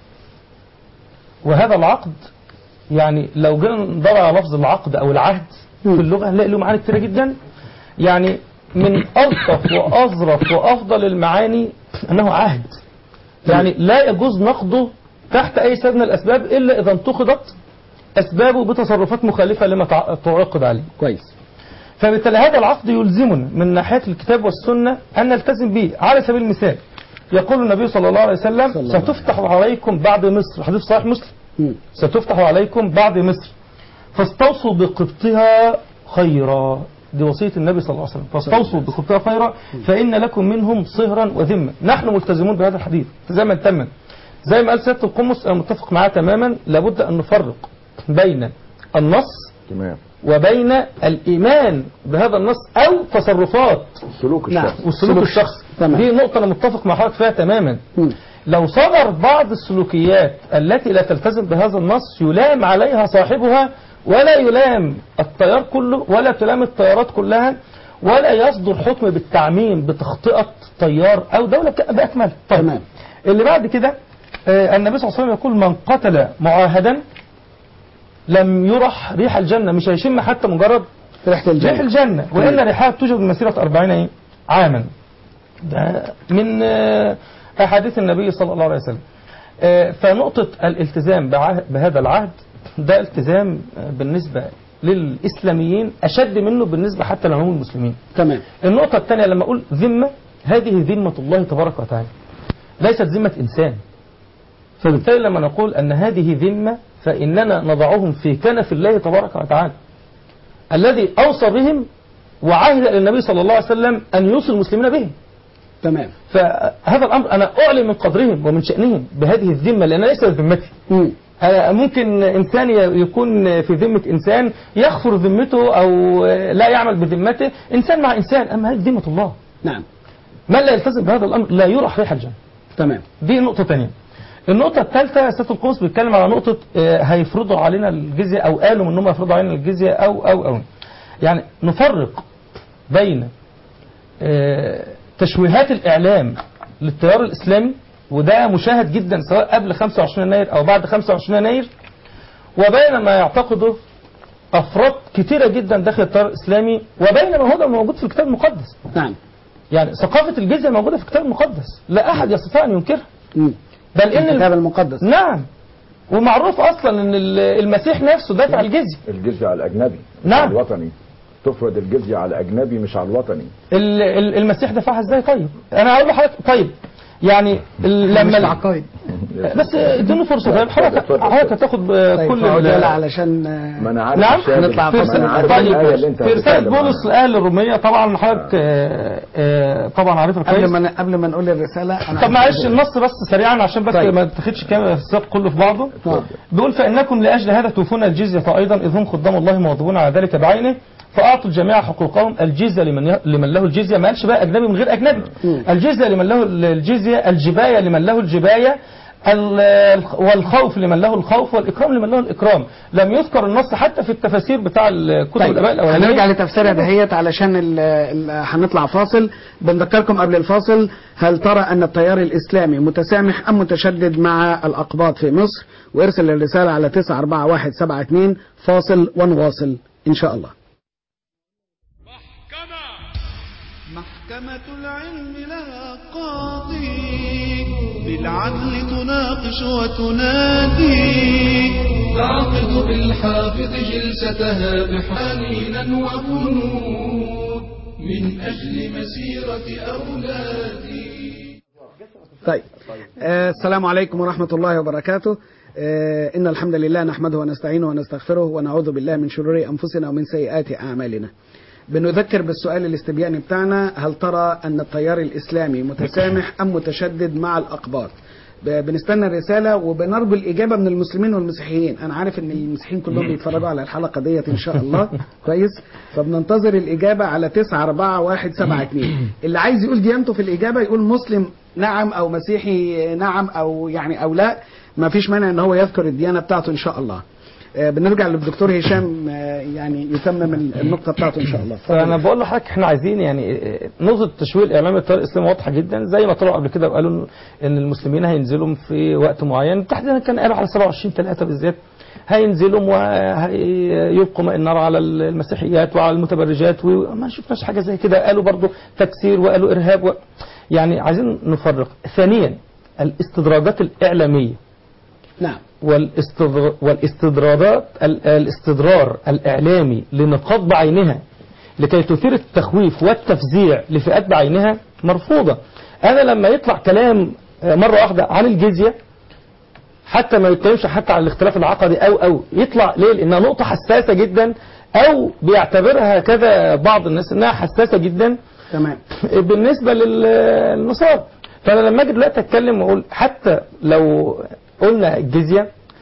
وهذا العقد يعني لو جينا ندور على لفظ العقد أو العهد في اللغة هنلاقي له معاني كتيرة جدا يعني من ألطف وأظرف وأفضل المعاني أنه عهد يعني لا يجوز نقضه تحت أي سبب من الأسباب إلا إذا انتقدت أسبابه بتصرفات مخالفة لما تع- تعقد عليه كويس فبالتالي هذا العقد يلزمنا من ناحية الكتاب والسنة أن نلتزم به على سبيل المثال يقول النبي صلى الله عليه وسلم صلى الله عليه ستفتح عليكم بعد مصر حديث صحيح مسلم مم. ستفتح عليكم بعد مصر فاستوصوا بقبطها خيرا دي وصية النبي صلى الله عليه وسلم فاستوصوا بقبطها خيرا فإن لكم منهم صهرا وذمة نحن ملتزمون بهذا الحديث التزاما تاما زي ما قال سيادة القمص أنا متفق معاه تماما لابد أن نفرق بين النص تمام وبين الإيمان بهذا النص أو تصرفات سلوك نعم. الشخص والسلوك الشخصي تمام. دي نقطة أنا متفق مع حضرتك فيها تماما مم. لو صدر بعض السلوكيات التي لا تلتزم بهذا النص يلام عليها صاحبها ولا يلام التيار كله ولا تلام التيارات كلها ولا يصدر حكم بالتعميم بتخطئة تيار أو دولة ك- بأكملها طيب تمام. اللي بعد كده آه، النبي صلى الله عليه وسلم يقول من قتل معاهدا لم يرح ريح الجنة مش هيشم حتى مجرد ريحة ريح الجنة الجنة وإن ريحها توجد من مسيرة 40 إيه؟ عاما ده من آه، أحاديث النبي صلى الله عليه وسلم آه، فنقطة الالتزام بعه- بهذا العهد ده التزام آه، بالنسبة للإسلاميين أشد منه بالنسبة حتى لهم المسلمين تمام النقطة الثانية لما أقول ذمة هذه ذمة الله تبارك وتعالى ليست ذمة إنسان فبالتالي لما نقول أن هذه ذمة فإننا نضعهم في كنف الله تبارك وتعالى الذي أوصى بهم وعهد إلى النبي صلى الله عليه وسلم أن يوصي المسلمين بهم تمام فهذا الأمر أنا أعلن من قدرهم ومن شأنهم بهذه الذمة لأن ليست ذمتي مم. أنا ممكن إنسان ي- يكون في ذمة إنسان يغفر ذمته أو لا يعمل بذمته إنسان مع إنسان أما هذه ذمة الله نعم من لا يلتزم بهذا الأمر لا يرح ريح الجنة تمام دي نقطة تانية النقطة الثالثة سيادة القوس بيتكلم على نقطة آه، هيفرضوا علينا الجزية أو قالوا إنهم هيفرضوا علينا الجزية أو أو أو يعني نفرق بين آه، تشويهات الإعلام للتيار الإسلامي وده مشاهد جدا سواء قبل 25 يناير أو بعد 25 يناير وبين ما يعتقده أفراد كتيرة جدا داخل التيار الإسلامي وبين ما هو موجود في الكتاب المقدس نعم يعني ثقافة الجزية موجودة في الكتاب المقدس لا أحد يستطيع أن ينكرها مم. بل إن الكتاب المقدس نعم ومعروف اصلا ان ال- المسيح نفسه دافع الجزيه الجزية على الأجنبي مش نعم. على الوطني تفرض الجزية على الأجنبي مش على الوطني ال- ال- المسيح دفعها ازاي طيب انا هقول لحضرتك طيب يعني ال- مش لما ال- العقائد بس اديني فرصه طيب حضرتك اتفضل. حضرتك هتاخد طيب كل فعجالة ال- علشان آه، ما أنا عارف نعم. الشاهد- هنطلع ما فاصل. أنا عارف طيب الآية اللي أنت في رساله هتتكلم بولس عنها. الاهل الروميه طبعا حضرتك آه، آه، طبعا عارفها قبل كويس ما قبل ما نقول الرسالة أنا طب عايز معلش أقول- النص بس سريعا عشان بس طيب. ما تاخدش كام السياق كله في بعضه آه. بيقول فإنكم لأجل هذا توفون الجزية أيضا إذ هم خدام الله موظفون على ذلك بعينه فأعطوا الجميع حقوقهم الجزية لمن ي... لمن له الجزية ما قالش بقى أجنبي من غير أجنبي الجزية لمن له الجزية الجباية لمن له الجباية ال- الخ- والخوف لمن له الخوف والإكرام لمن له الإكرام لم يذكر النص حتى في التفاسير بتاع الكتب طيب الآباء هنرجع الأولانية لتفسيرها دهيت علشان ال- ال- هنطلع فاصل بنذكركم قبل الفاصل هل ترى أن التيار الإسلامي متسامح أم متشدد مع الأقباط في مصر وارسل الرسالة على 94172 فاصل ونواصل إن شاء الله محكمة العلم لها قاضي بالعدل تناقش وتنادي تعقد بالحافظ جلستها بحنينا وبنود من أجل مسيرة أولادي طيب آه السلام عليكم ورحمة الله وبركاته آه إن الحمد لله نحمده ونستعينه ونستغفره ونعوذ بالله من شرور أنفسنا ومن سيئات أعمالنا بنذكر بالسؤال الاستبياني بتاعنا هل ترى أن التيار الإسلامي متسامح أم متشدد مع الأقباط ب- بنستنى الرسالة وبنرجو الإجابة من المسلمين والمسيحيين أنا عارف أن المسيحيين كلهم بيتفرجوا على الحلقة ديت إن شاء الله كويس فبننتظر الإجابة على 94172 اللي عايز يقول ديانته في الإجابة يقول مسلم نعم أو مسيحي نعم أو يعني أو لا ما فيش مانع ان هو يذكر الديانة بتاعته إن شاء الله آه، بنرجع للدكتور هشام آه، يعني يتمم النقطة بتاعته إن شاء الله فانا بقول لحضرتك احنا عايزين يعني نقطه التشويه الاعلامي للتيار الاسلامي واضحه جدا زي ما طلعوا قبل كده وقالوا ان المسلمين هينزلوا في وقت معين تحديدا كان قالوا على 27 3 بالذات هينزلوا وهيلقوا ماء النار على المسيحيات وعلى المتبرجات وما شفناش حاجه زي كده قالوا برضو تكسير وقالوا ارهاب و... يعني عايزين نفرق ثانيا الاستدراجات الاعلاميه نعم والاستدر... والاستدرارات ال- الاستدرار الإعلامي لنقاط بعينها لكي تثير التخويف والتفزيع لفئات بعينها مرفوضة أنا لما يطلع كلام آه، مرة واحدة عن الجزية حتى ما يتكلمش حتى عن الاختلاف العقدي أو أو يطلع ليه لأنها نقطة حساسة جدا أو بيعتبرها كذا بعض الناس إنها حساسة جدا تمام بالنسبة لل- للنصاب فأنا لما أجي دلوقتي أتكلم وأقول حتى لو قلنا الجزية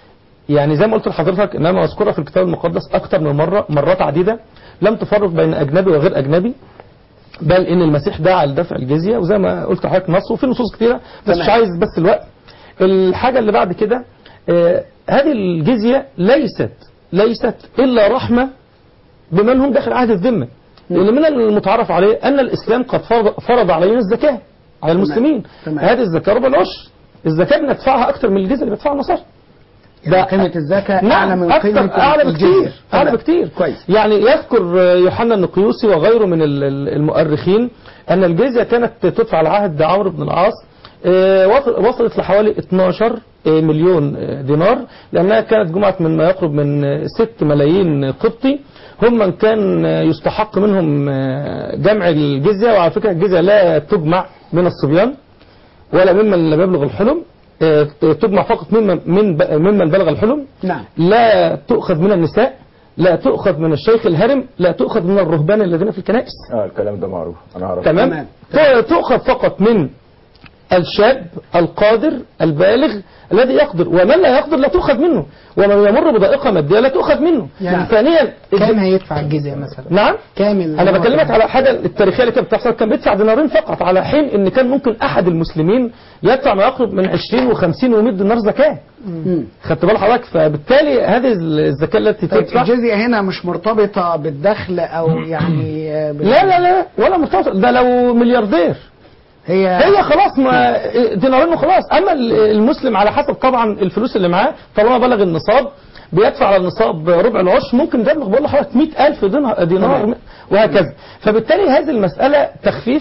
يعني زي ما قلت لحضرتك انما مذكوره في الكتاب المقدس اكتر من مره مرات عديده لم تفرق بين اجنبي وغير اجنبي بل ان المسيح دعا لدفع الجزيه وزي ما قلت لحضرتك نص وفي نصوص كتيره بس تمام. مش عايز بس الوقت الحاجه اللي بعد كده آه، هذه الجزيه ليست ليست الا رحمه بمن هم داخل عهد الذمه لان من المتعارف عليه ان الاسلام قد فرض, فرض علينا الزكاه على المسلمين تمام. هذه الزكاه ربع العشر الزكاه بندفعها اكتر من الجزيه اللي بيدفعها النصارى ده قيمة الزكاة نعم أعلى من أكثر قيمة أعلى الجزية. بكتير أعلى تمام. بكتير كويس يعني يذكر يوحنا النقيوسي وغيره من ال- ال- المؤرخين أن الجزية كانت تدفع على عهد عمرو بن العاص آه، وصل- وصلت لحوالي 12 مليون آه، دينار لأنها كانت جمعت من ما يقرب من آه، 6 ملايين قبطي هم من كان آه، يستحق منهم آه، جمع الجزية وعلى فكرة الجزية لا تجمع من الصبيان ولا ممن لم يبلغ الحلم آه، تجمع فقط ممن من ب- ممن بلغ الحلم نعم لا تؤخذ من النساء لا تؤخذ من الشيخ الهرم لا تؤخذ من الرهبان الذين في الكنائس اه الكلام ده معروف انا اعرف تمام تمام. ت- تؤخذ فقط من الشاب القادر البالغ الذي يقدر ومن لا يقدر لا تؤخذ منه ومن يمر بضائقة مادية لا تؤخذ منه يعني ثانيا كام هيدفع الجزية مثلا نعم كامل انا بكلمك على حاجه التاريخيه اللي كانت بتحصل كان بيدفع دينارين فقط على حين ان كان ممكن احد المسلمين يدفع ما يقرب من 20 و50 و100 دينار زكاه مم. خدت بال حضرتك فبالتالي هذه الزكاه التي طيب تدفع الجزية هنا مش مرتبطة بالدخل أو يعني آه، بال- لا لا لا ولا مرتبط ده لو ملياردير هي هي خلاص ما دينارين وخلاص اما المسلم على حسب طبعا الفلوس اللي معاه طالما بلغ النصاب بيدفع على النصاب ربع العشر ممكن ده يبلغ بقول لحضرتك 100000 دينار دينار تمام. وهكذا فبالتالي هذه المساله تخفيف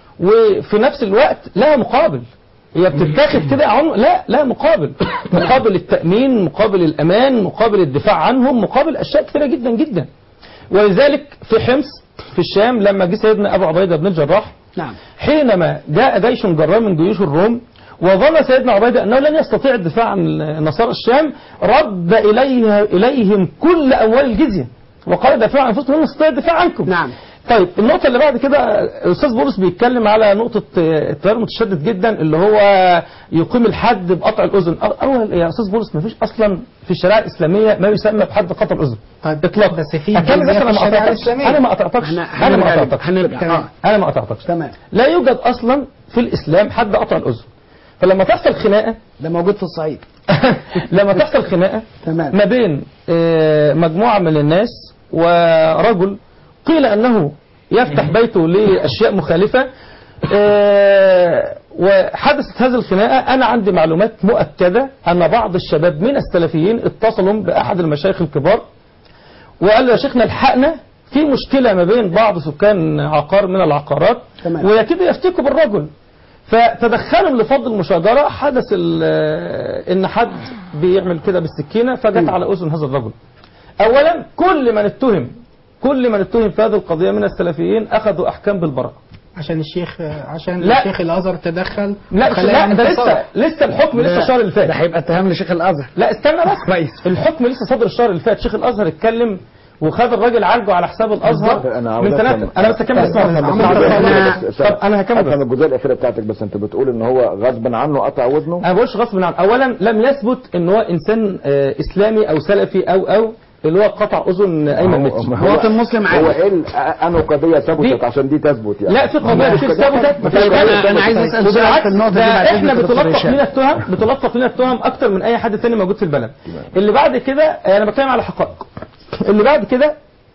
وفي نفس الوقت لها مقابل هي بتتاخد كده عن لا لا مقابل مقابل التامين مقابل الامان مقابل الدفاع عنهم مقابل اشياء كثيره جدا جدا ولذلك في حمص في الشام لما جه سيدنا ابو عبيده بن الجراح نعم حينما جاء جيش جرار من جيوش الروم وظن سيدنا عبيدة أنه لن يستطيع الدفاع عن نصارى الشام رد إليه إليهم كل أموال الجزية وقال دافعوا عن أنفسكم لن نستطيع الدفاع عنكم نعم طيب النقطة اللي بعد كده الأستاذ بولس بيتكلم على نقطة آه، التيار المتشدد جدا اللي هو يقيم الحد بقطع الأذن أو- أول يا أستاذ بولس ما فيش أصلا في الشريعة الإسلامية ما يسمى بحد قطع الأذن طيب إطلاقا بس في أكمل جزية بس في أنا ما الشريعة قطعتكش الإسلامية. أنا ما قطعتكش احنا أنا ما هنرجع قطعتكش هنرجع تمام. آه. أنا ما قطعتكش تمام لا يوجد اصلا في الاسلام حد قطع الاذن فلما تحصل خناقه ده موجود في الصعيد لما تحصل خناقه تمام ما بين آه، مجموعه من الناس ورجل قيل انه يفتح بيته لاشياء مخالفه آه، وحدثت هذه الخناقه انا عندي معلومات مؤكده ان بعض الشباب من السلفيين اتصلوا باحد المشايخ الكبار وقال له يا شيخنا الحقنا في مشكلة ما بين بعض سكان عقار من العقارات تمام. ويكيدوا يفتكوا بالرجل فتدخلوا لفض المشاجرة حدث ال- ان حد بيعمل كده بالسكينة فجت على اذن هذا الرجل اولا كل من اتهم كل من اتهم في هذه القضية من السلفيين اخذوا احكام بالبراءة عشان الشيخ عشان لا. الشيخ الازهر تدخل لا وخلاه لا يعمل ده لسه تصرف. لسه الحكم لسه الشهر اللي ده فات هيبقى اتهام لشيخ الازهر لا استنى بس كويس. الحكم لسه صدر الشهر اللي فات شيخ الازهر اتكلم وخد الراجل عالجه على حساب الازهر انا عاوز من سنه أفهم. انا بس اكمل اسمع بس. أفهم عمرو الجزئية طب الأخيرة أنا- بس. طب انا هكمل افهم بس الجزئيه الاخيره بتاعتك بس انت بتقول ان هو غصبا عنه قطع ودنه انا ما بقولش غصب عنه اولا لم يثبت ان هو انسان آه، اسلامي او سلفي او او اللي هو قطع اذن ايمن هو- مكي هو- مواطن مسلم هو عادي ايه ال- انه قضيه ثبتت دي- عشان دي تثبت يعني لا في قضايا كتير ثبتت طيب أنا- أنا عايز أسأل سؤال في وبالعكس النقطة دي ده بعد احنا إذنك يا دكتور بتلطف هشام. لنا التهم بتلطف لنا التهم اكتر من اي حد تاني موجود في البلد اللي بعد كده آه، انا بتكلم على حقائق اللي بعد كده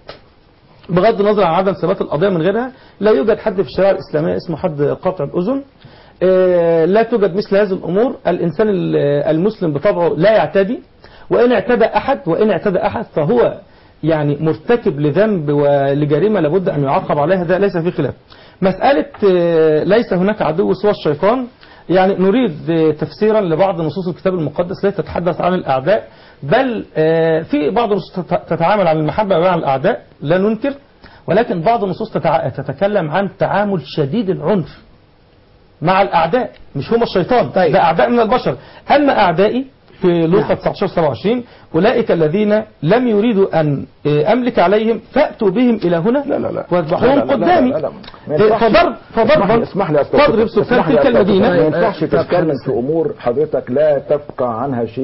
بغض النظر عن عدم ثبات القضيه من غيرها لا يوجد حد في الشريعه الاسلاميه اسمه حد قاطع الاذن آه، لا توجد مثل هذه الامور الانسان ال- المسلم بطبعه لا يعتدي وان اعتدى احد وان اعتدى احد فهو يعني مرتكب لذنب ولجريمه لابد ان يعاقب عليها ده ليس فيه خلاف مساله آه، ليس هناك عدو سوى الشيطان يعني نريد آه، تفسيرا لبعض نصوص الكتاب المقدس التي تتحدث عن الاعداء بل آه، في بعض النصوص تت- تتعامل عن المحبه وعن الاعداء لا ننكر ولكن بعض النصوص تتع- تتكلم عن تعامل شديد العنف مع الأعداء مش هم الشيطان طيب. ده أعداء من البشر أما أعدائي في لوقا نعم. 19 27 أولئك الذين لم يريدوا أن آه، أملك عليهم فأتوا بهم إلى هنا لا لا لا واذبحوهم لا لا لا قدامي لا لا. ما آه، ينفعش. فضرب فضربا اسمح لي تضرب استاذ سكان اسمح لي تلك أستاذ. المدينة ما ينفعش طب تتكلم خلص. في امور حضرتك لا تفقه عنها شيء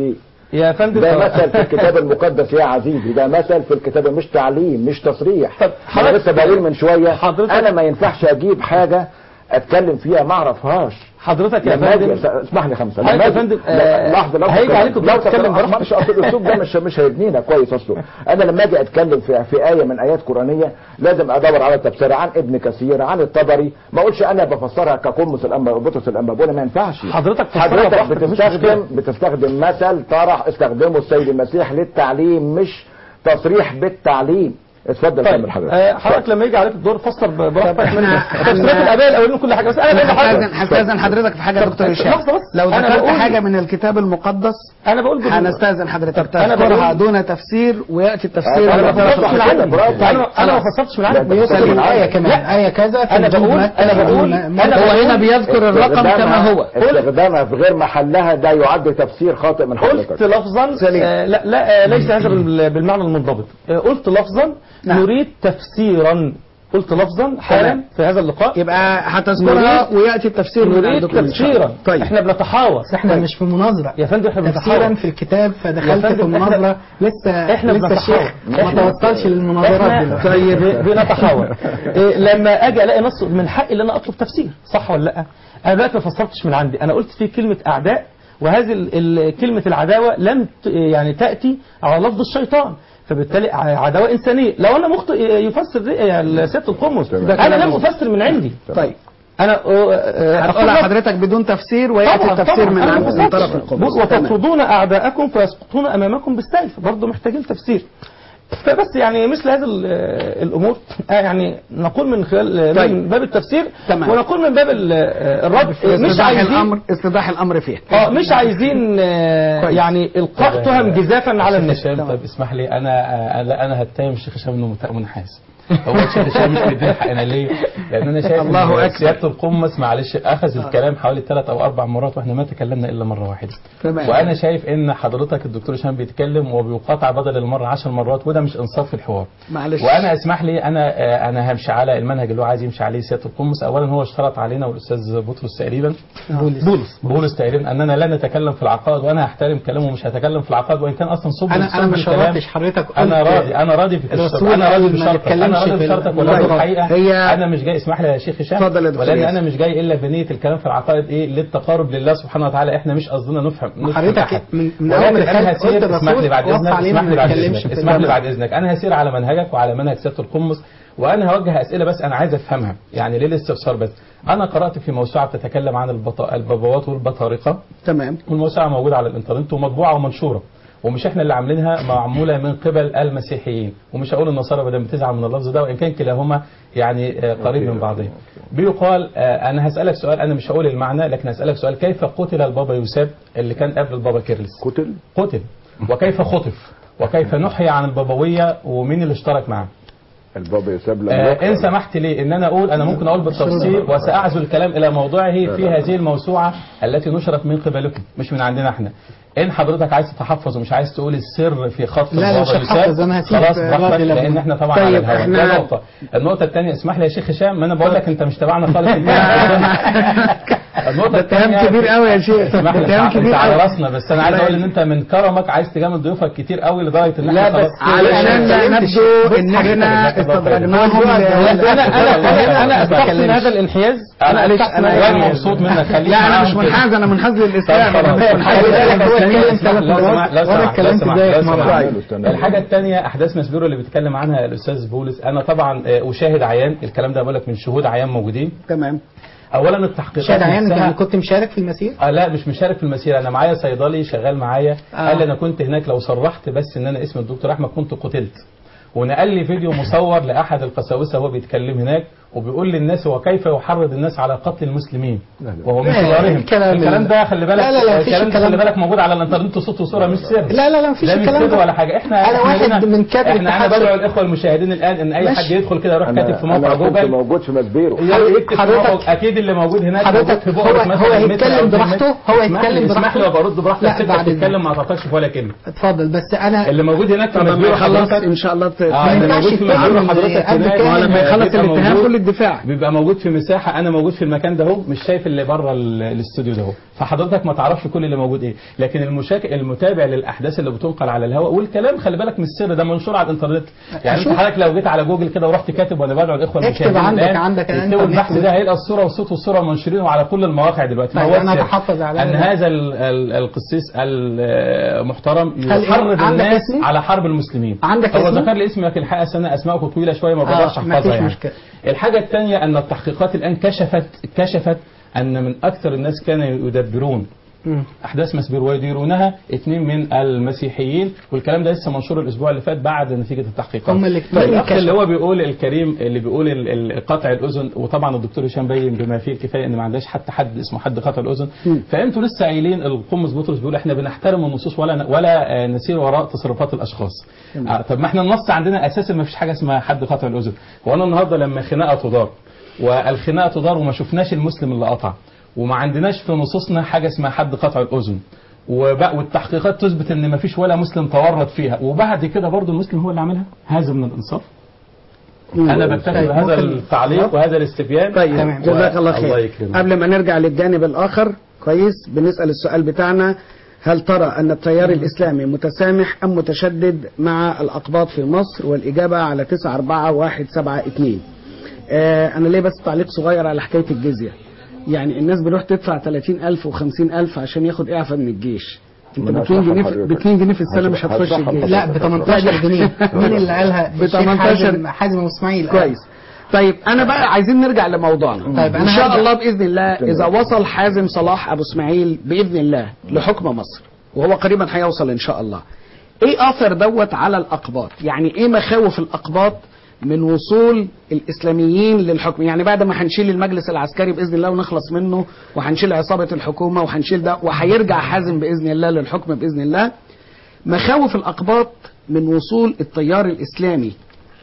يا فندم ده آه. مثل في الكتاب المقدس يا عزيزي ده مثل في الكتاب مش تعليم مش تصريح طب انا حضرتك- لسه بقول من شويه حضرتك- انا ما ينفعش اجيب حاجه اتكلم فيها ما اعرفهاش حضرتك يا لما اجي فندم اسمح لي خمسه حضرتك لما يا أجي- فندم، لا، آه، لحظه لحظه هيجي كمان. عليك الدور لحظة تتكلم كمان. براحتك. مش اصل الاسلوب ده مش مش هيبنينا كويس اصله انا لما اجي اتكلم في في ايه من ايات قرانيه لازم ادور على تفسير عن ابن كثير عن الطبري ما اقولش انا بفسرها كقمص الانبا بطرس الانبابولا ما ينفعش حضرتك فسرها حضرتك براحتك، مفيش بتستخدم مشكلة. بتستخدم مثل طرح استخدمه السيد المسيح للتعليم مش تصريح بالتعليم اتفضل طيب كمل حضرتك آه، حضرتك لما يجي عليك الدور فسر ب- براحتك طب إحنا- من إحنا- تفسيرات الاباء الاولين كل حاجه بس انا بقول هستاذن لحضرتك هستاذن حضرتك في حاجه يا دكتور هشام لحظة بس. لو أنا ذكرت بقول- حاجه من الكتاب المقدس انا بقول بال- هنستاذن حضرتك أنا تذكرها بقول- دون تفسير وياتي التفسير أنا انا من ما بفسرش فسرتش طرف من كده، عندي برافو. انا انا ما خلاص. فسرتش من لا، عندي ده بيوصل بتتكلم الآية عنه. كمان آية كذا في أنا إنجيل بقول- متى، أنا بقول- إنجيل م- أنا هو بقول- هنا بيذكر الرقم كما هو استخدامها في غير محلها ده يعد تفسير خاطئ من قلت حضرتك لفظا سليم. آه لا لا آه ليس هذا بال- بالمعنى المنضبط آه قلت لفظا نعم. نريد تفسيرا قلت لفظا حالا تمام. في هذا اللقاء يبقى هتذكرها نريد- وياتي التفسير من نريد عندكم إن شاء الله. تفسيرا طيب احنا بنتحاور بس احنا مش في مناظرة يا فندم احنا تفسيرا بنتحاور في الكتاب يا فدخلت فندم في المناظرة لسه إحنا لسه بنتحاور. الشيخ ما إحنا- توصلش للمناظرات احنا دلوقتي طيب بنتحاور إيه، لما اجي الاقي نص من حقي ان انا اطلب تفسير صح ولا لا انا دلوقتي ما فسرتش من عندي انا قلت في كلمه اعداء وهذه ال- ال- كلمه العداوه لم ت- يعني تاتي على لفظ الشيطان فبالتالي ع- عداوه انسانيه لو انا مخطئ يفسر دي- يعني سياده القمص تمام. انا لم افسر من عندي طيب انا آه، آه، هتقولها أقول لك- حضرتك بدون تفسير وياتي طبعا التفسير طبعا من أنا عند ما من طرف فسرتش. القدس تمام. وتطردون اعداءكم فيسقطون امامكم بالسيف برضه محتاجين تفسير فبس يعني مثل هذه ال- الامور آه، يعني نقول من خلال طيب. من باب التفسير تمام. ونقول من باب ال- الرد مش استضاح عايزين الامر استضاح الامر فيه اه مش عايزين آه، كويس. يعني القاء تهم جزافا على الناس هشام طب اسمح لي انا لا انا هتهم الشيخ هشام انه مت- منحاز هو الشيخ هشام مش مديني حقنا ليه؟ لان انا شايف الله ان أكبر. سياده القمص معلش اخذ الكلام حوالي ثلاث او اربع مرات واحنا ما تكلمنا الا مره واحده تمام وانا شايف ان حضرتك الدكتور هشام بيتكلم وبيقاطع بدل المره عشر مرات وده مش انصاف في الحوار معلش وانا اسمح لي انا آه، انا همشي على المنهج اللي هو عايز يمشي عليه سياده القمص اولا هو اشترط علينا والاستاذ بطرس تقريبا بولس. بولس بولس تقريبا اننا لا نتكلم في العقائد وانا هحترم كلامه ومش هتكلم في العقائد وان كان اصلا صب انا انا صب ما الكلام شرطتش حضرتك انا قلت راضي انا راضي في الرسول انا راضي قال ما بشرطك انا نتكلمش راضي في بشرطك ال- ولا طيب. الحقيقه هي- انا مش جاي اسمح لي يا شيخ هشام اتفضل يا دكتور ولان ياسر. انا مش جاي الا بنيه الكلام في العقائد ايه للتقارب لله سبحانه وتعالى احنا مش قصدنا نفهم نفهم حضرتك أحد. من- من أول ما ولكن انا دخلت قلت هسير اسمح الرسول لي بعد وصى اذنك علينا اسمح ما لي بعد نتكلمش اذنك في اسمح لي الجامعة. بعد اذنك انا هسير على منهجك وعلى منهج سياده القمص وانا هوجه اسئله بس انا عايز افهمها يعني ليه الاستفسار بس انا قرات في موسوعه بتتكلم عن البط... البابوات والبطارقه تمام والموسوعه موجوده على الانترنت ومطبوعه ومنشوره ومش احنا اللي عاملينها معموله من قبل المسيحيين ومش هقول النصارى بدل بتزعل من اللفظ ده وان كان كلاهما يعني آه، قريب من بعضهم بيقال آه، انا هسالك سؤال انا مش هقول المعنى لكن هسالك سؤال كيف قتل البابا يوسف اللي كان قبل البابا كيرلس قتل قتل وكيف خطف وكيف نحي عن البابويه ومين اللي اشترك معاه البابا يساب لم آه، يقتل. ان سمحت لي ان انا اقول انا ممكن اقول بالتفصيل وساعزل الكلام الى موضوعه في هذه الموسوعه التي نشرت من قبلكم مش من عندنا احنا ان حضرتك عايز تتحفظ ومش عايز تقول السر في خط لا، لا، البابا مش هتحفظ، يوسف، أنا هسيب خلاص الراجل براحتك لما- لان احنا طبعا طيب، على الهواء إحنا- ده نقطه النقطه الثانيه اسمح لي يا شيخ هشام ما انا بقول لك انت مش تبعنا خالص انت النقطه ده اتهام الثانيه كبير قوي يا شيخ اسمح لي اتهام انت كبير على قوي راسنا بس انا عايز اقول ان انت من كرمك عايز تجامل ضيوفك كتير قوي لدرجه ان لا، احنا بس خلاص علشان لا نبدو ان احنا استدرجناهم انا ل- انا انا انا استحسن بتكلمش. هذا الانحياز انا انا معلش استحسن انا هذا وانا الانحياز مبسوط منك خليك لا انا مش معاهم كده. منحاز انا منحاز للاسلام طب انا مش خلاص. منحاز هو للإسلام. اتكلم ثلاث لو مرات سمحت- لو وانا سمحت- لو اتكلمت سمحت- زيك لو مرة سمحت. واحدة. الحاجة الثانية أحداث مسبيرو اللي بيتكلم عنها الأستاذ بولس أنا طبعا آه، أشاهد عيان الكلام ده بقول لك من شهود عيان موجودين تمام أولا التحقيقات شاد عيان نفسها- يعني كنت مشارك في المسير آه لا مش مشارك في المسيرة أنا معايا صيدلي شغال معايا آه. قال لي أنا كنت هناك لو صرحت بس إن أنا اسم الدكتور أحمد كنت قتلت ونقل لي فيديو مصور لأحد القساوسة وهو بيتكلم هناك وبيقول للناس هو كيف يحرض الناس على قتل المسلمين لا، لا. وهو من لا، صغارهم الكلام الكلام ال- ده خلي بالك لا، لا، لا، مفيش الكلام ده الكلام خلي ده. بالك موجود على الانترنت صوت وصورة مش سر لا لا لا مفيش لا مش الكلام كده ده ولا حاجه احنا أنا احنا واحد لنا- من كاتب احنا انا اتحاد بدعو الشرطة. الاخوه المشاهدين الان ان اي ماشي. حد يدخل كده يروح كاتب في انا موقع انا كنت جوجل موجود في مسبيرو يكتب في حضرتك- موقع- اكيد اللي موجود هناك موجود حضرتك في هو بؤرة مثلا هو متر هيتكلم أو اتنين براحته متر. هو اسمح لي- هيتكلم اسمح لي براحته وبرد براحتك لا، سيبك بعد تتكلم ما تعطلش ولا كلمه اتفضل بس انا اللي موجود هناك في طب لما مسبيرو يخلص حضرتك ان شاء الله ت- اه ما اللي ينفعش موجود في يتكلم مسبيرو زي حضرتك قبل هناك كده. ما هو لما بيبقى يخلص الاتهام موجود. كل الدفاع بيبقى موجود في مساحه انا موجود في المكان ده اهو مش شايف اللي بره ال- الاستوديو ده اهو فحضرتك ما تعرفش كل اللي موجود ايه لكن المشاك... المتابع للاحداث اللي بتنقل على الهواء والكلام خلي بالك مش سر ده منشور على الانترنت يعني انت شوف. حضرتك لو جيت على جوجل كده ورحت كاتب وانا بدعو الاخوه اكتب المشاهدين عندك- الآن عندك يكتبوا الإنترنت البحث ده هيلقى الصوره والصوت والصوره منشورين على كل المواقع دلوقتي طيب فهو أنا السر بحافظ على ان هذا. هذا ال- ال- القسيس المحترم هل إيه؟ يحرض عندك الناس اسمه؟ على حرب المسلمين عندك هو اسمه؟ ذكر لي اسمي لكن الحقيقه سنه اسماءكم طويله شويه ما آه، بقدرش مفيش احفظها يعني مشكلة. الحاجة الثانية أن التحقيقات الآن كشفت كشفت أن من أكثر الناس كانوا يدبرون مم. أحداث مسبير ويديرونها اثنين من المسيحيين والكلام ده لسه منشور الأسبوع اللي فات بعد نتيجة التحقيقات هم الاثنين الأخ كشفوا. اللي هو بيقول الكريم اللي بيقول ال- ال- قطع الأذن وطبعا الدكتور هشام بين بما فيه الكفاية إن ما عندهاش حتى حد اسمه حد قطع الأذن فأنتوا لسه قايلين القمص بطرس بيقول إحنا بنحترم النصوص ولا ولا آه، نسير وراء تصرفات الأشخاص آه، طب ما إحنا النص عندنا أساسا ما فيش حاجة اسمها حد قطع الأذن وأنا النهاردة لما خناقة تدار والخناقه تدار وما شفناش المسلم اللي قطع وما عندناش في نصوصنا حاجه اسمها حد قطع الاذن وبقى والتحقيقات تثبت ان ما فيش ولا مسلم تورط فيها وبعد كده برضه المسلم هو اللي عملها هذا من الانصاف انا بتخذ طيب، هذا ممكن- التعليق وهذا الاستبيان طيب تمام. جزاك الله الله خير يكرمك. قبل ما نرجع للجانب الآخر كويس بنسأل السؤال بتاعنا هل ترى أن التيار الإسلامي متسامح أم متشدد مع الأقباط في مصر والإجابة على 941172 آه أنا ليه بس تعليق صغير على حكاية الجزية يعني الناس بتروح تدفع 30000 و50000 عشان ياخد إعفاء من الجيش انت ما ب 2 هشرحها جنيه لحضرتك. ب 2 جنيه في السنه مش هشرح- هتخش هشرحها الجيش لا ب 18 جنيه مين اللي قالها ب الشيخ 18 حازم حازم اسماعيل كويس طيب انا بقى عايزين نرجع لموضوعنا طيب، ان أنا شاء هرجع. الله باذن الله اذا وصل حازم صلاح ابو اسماعيل باذن الله لحكم مصر وهو قريبا هيوصل ان شاء الله ايه اثر دوت على الاقباط يعني ايه مخاوف الاقباط من وصول الاسلاميين للحكم يعني بعد ما هنشيل المجلس العسكري باذن الله ونخلص منه وهنشيل عصابه الحكومه وهنشيل ده وهيرجع حازم باذن الله للحكم باذن الله مخاوف الاقباط من وصول التيار الاسلامي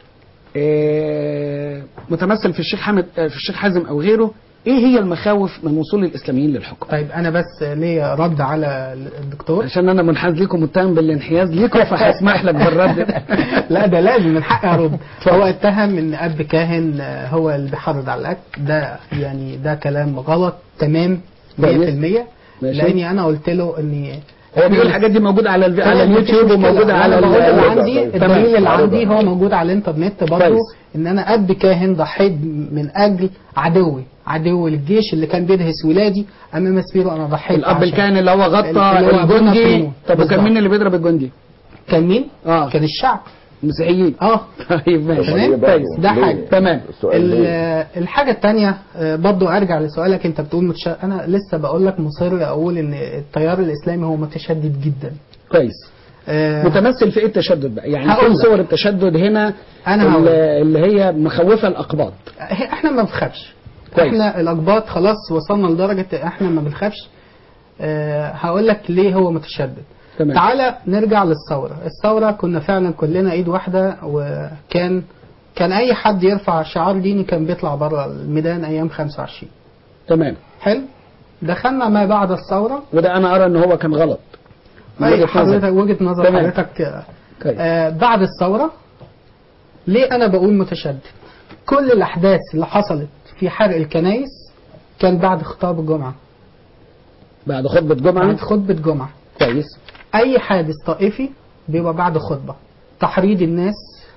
آه، متمثل في الشيخ حامد آه، في الشيخ حازم او غيره ايه هي المخاوف من وصول الاسلاميين للحكم طيب انا بس ليا رد على الدكتور عشان انا منحاز لكم متهم بالانحياز لكم فهسمح لك بالرد لا ده لازم من حقي ارد فهو اتهم ان اب كاهن آه، هو اللي بيحرض على الاكل ده يعني ده كلام غلط تمام 100% ماشي. لاني انا قلت له اني هو بيقول الحاجات دي موجوده على الفي... على طيب، مفيش اليوتيوب مشكلة. وموجوده أنا على بقول ال- اللي ال- عندي تمام. الدليل اللي عرض. عندي هو موجود على الانترنت برضه كويس. ان انا اب كاهن ضحيت من اجل عدوي عدو الجيش اللي كان بيدهس ولادي امام مسبيره انا ضحيت الاب عشان- الكاهن اللي هو غطى اللي هو أبونا الجندي فيلمون. طب وكان بالظبط. مين اللي بيضرب الجندي؟ كان مين؟ اه كان الشعب مسيحيين اه طيب ماشي تمام؟ ليه بقى؟ ده ليه؟ حاجة. تمام. السؤال ال- ليه؟ الحاجة التانية آه، برضو ارجع لسؤالك انت بتقول متش... انا لسه بقول لك مصر اقول ان التيار الاسلامي هو متشدد جدا كويس آه، متمثل في ايه التشدد بقى؟ يعني هقول فين لك. صور التشدد هنا أنا اللي, هقول. اللي هي مخوفه الاقباط احنا ما بنخافش كويس. احنا الاقباط خلاص وصلنا لدرجة احنا ما بنخافش آه، هقول لك ليه هو متشدد تمام تعالى نرجع للثورة الثورة كنا فعلا كلنا ايد واحدة وكان كان اي حد يرفع شعار ديني كان بيطلع بره الميدان ايام 25 تمام حلو دخلنا ما بعد الثورة وده انا ارى ان هو كان غلط من أي وجهة حضرتك نظري. وجهة نظر تمام. حضرتك آه، كويس آه بعد الثورة ليه أنا بقول متشدد كل الأحداث اللي حصلت في حرق الكنايس كان بعد خطاب الجمعة بعد خطبه جمعه بعد خطبة جمعة كويس أي حادث طائفي بيبقى بعد خطبة تحريض الناس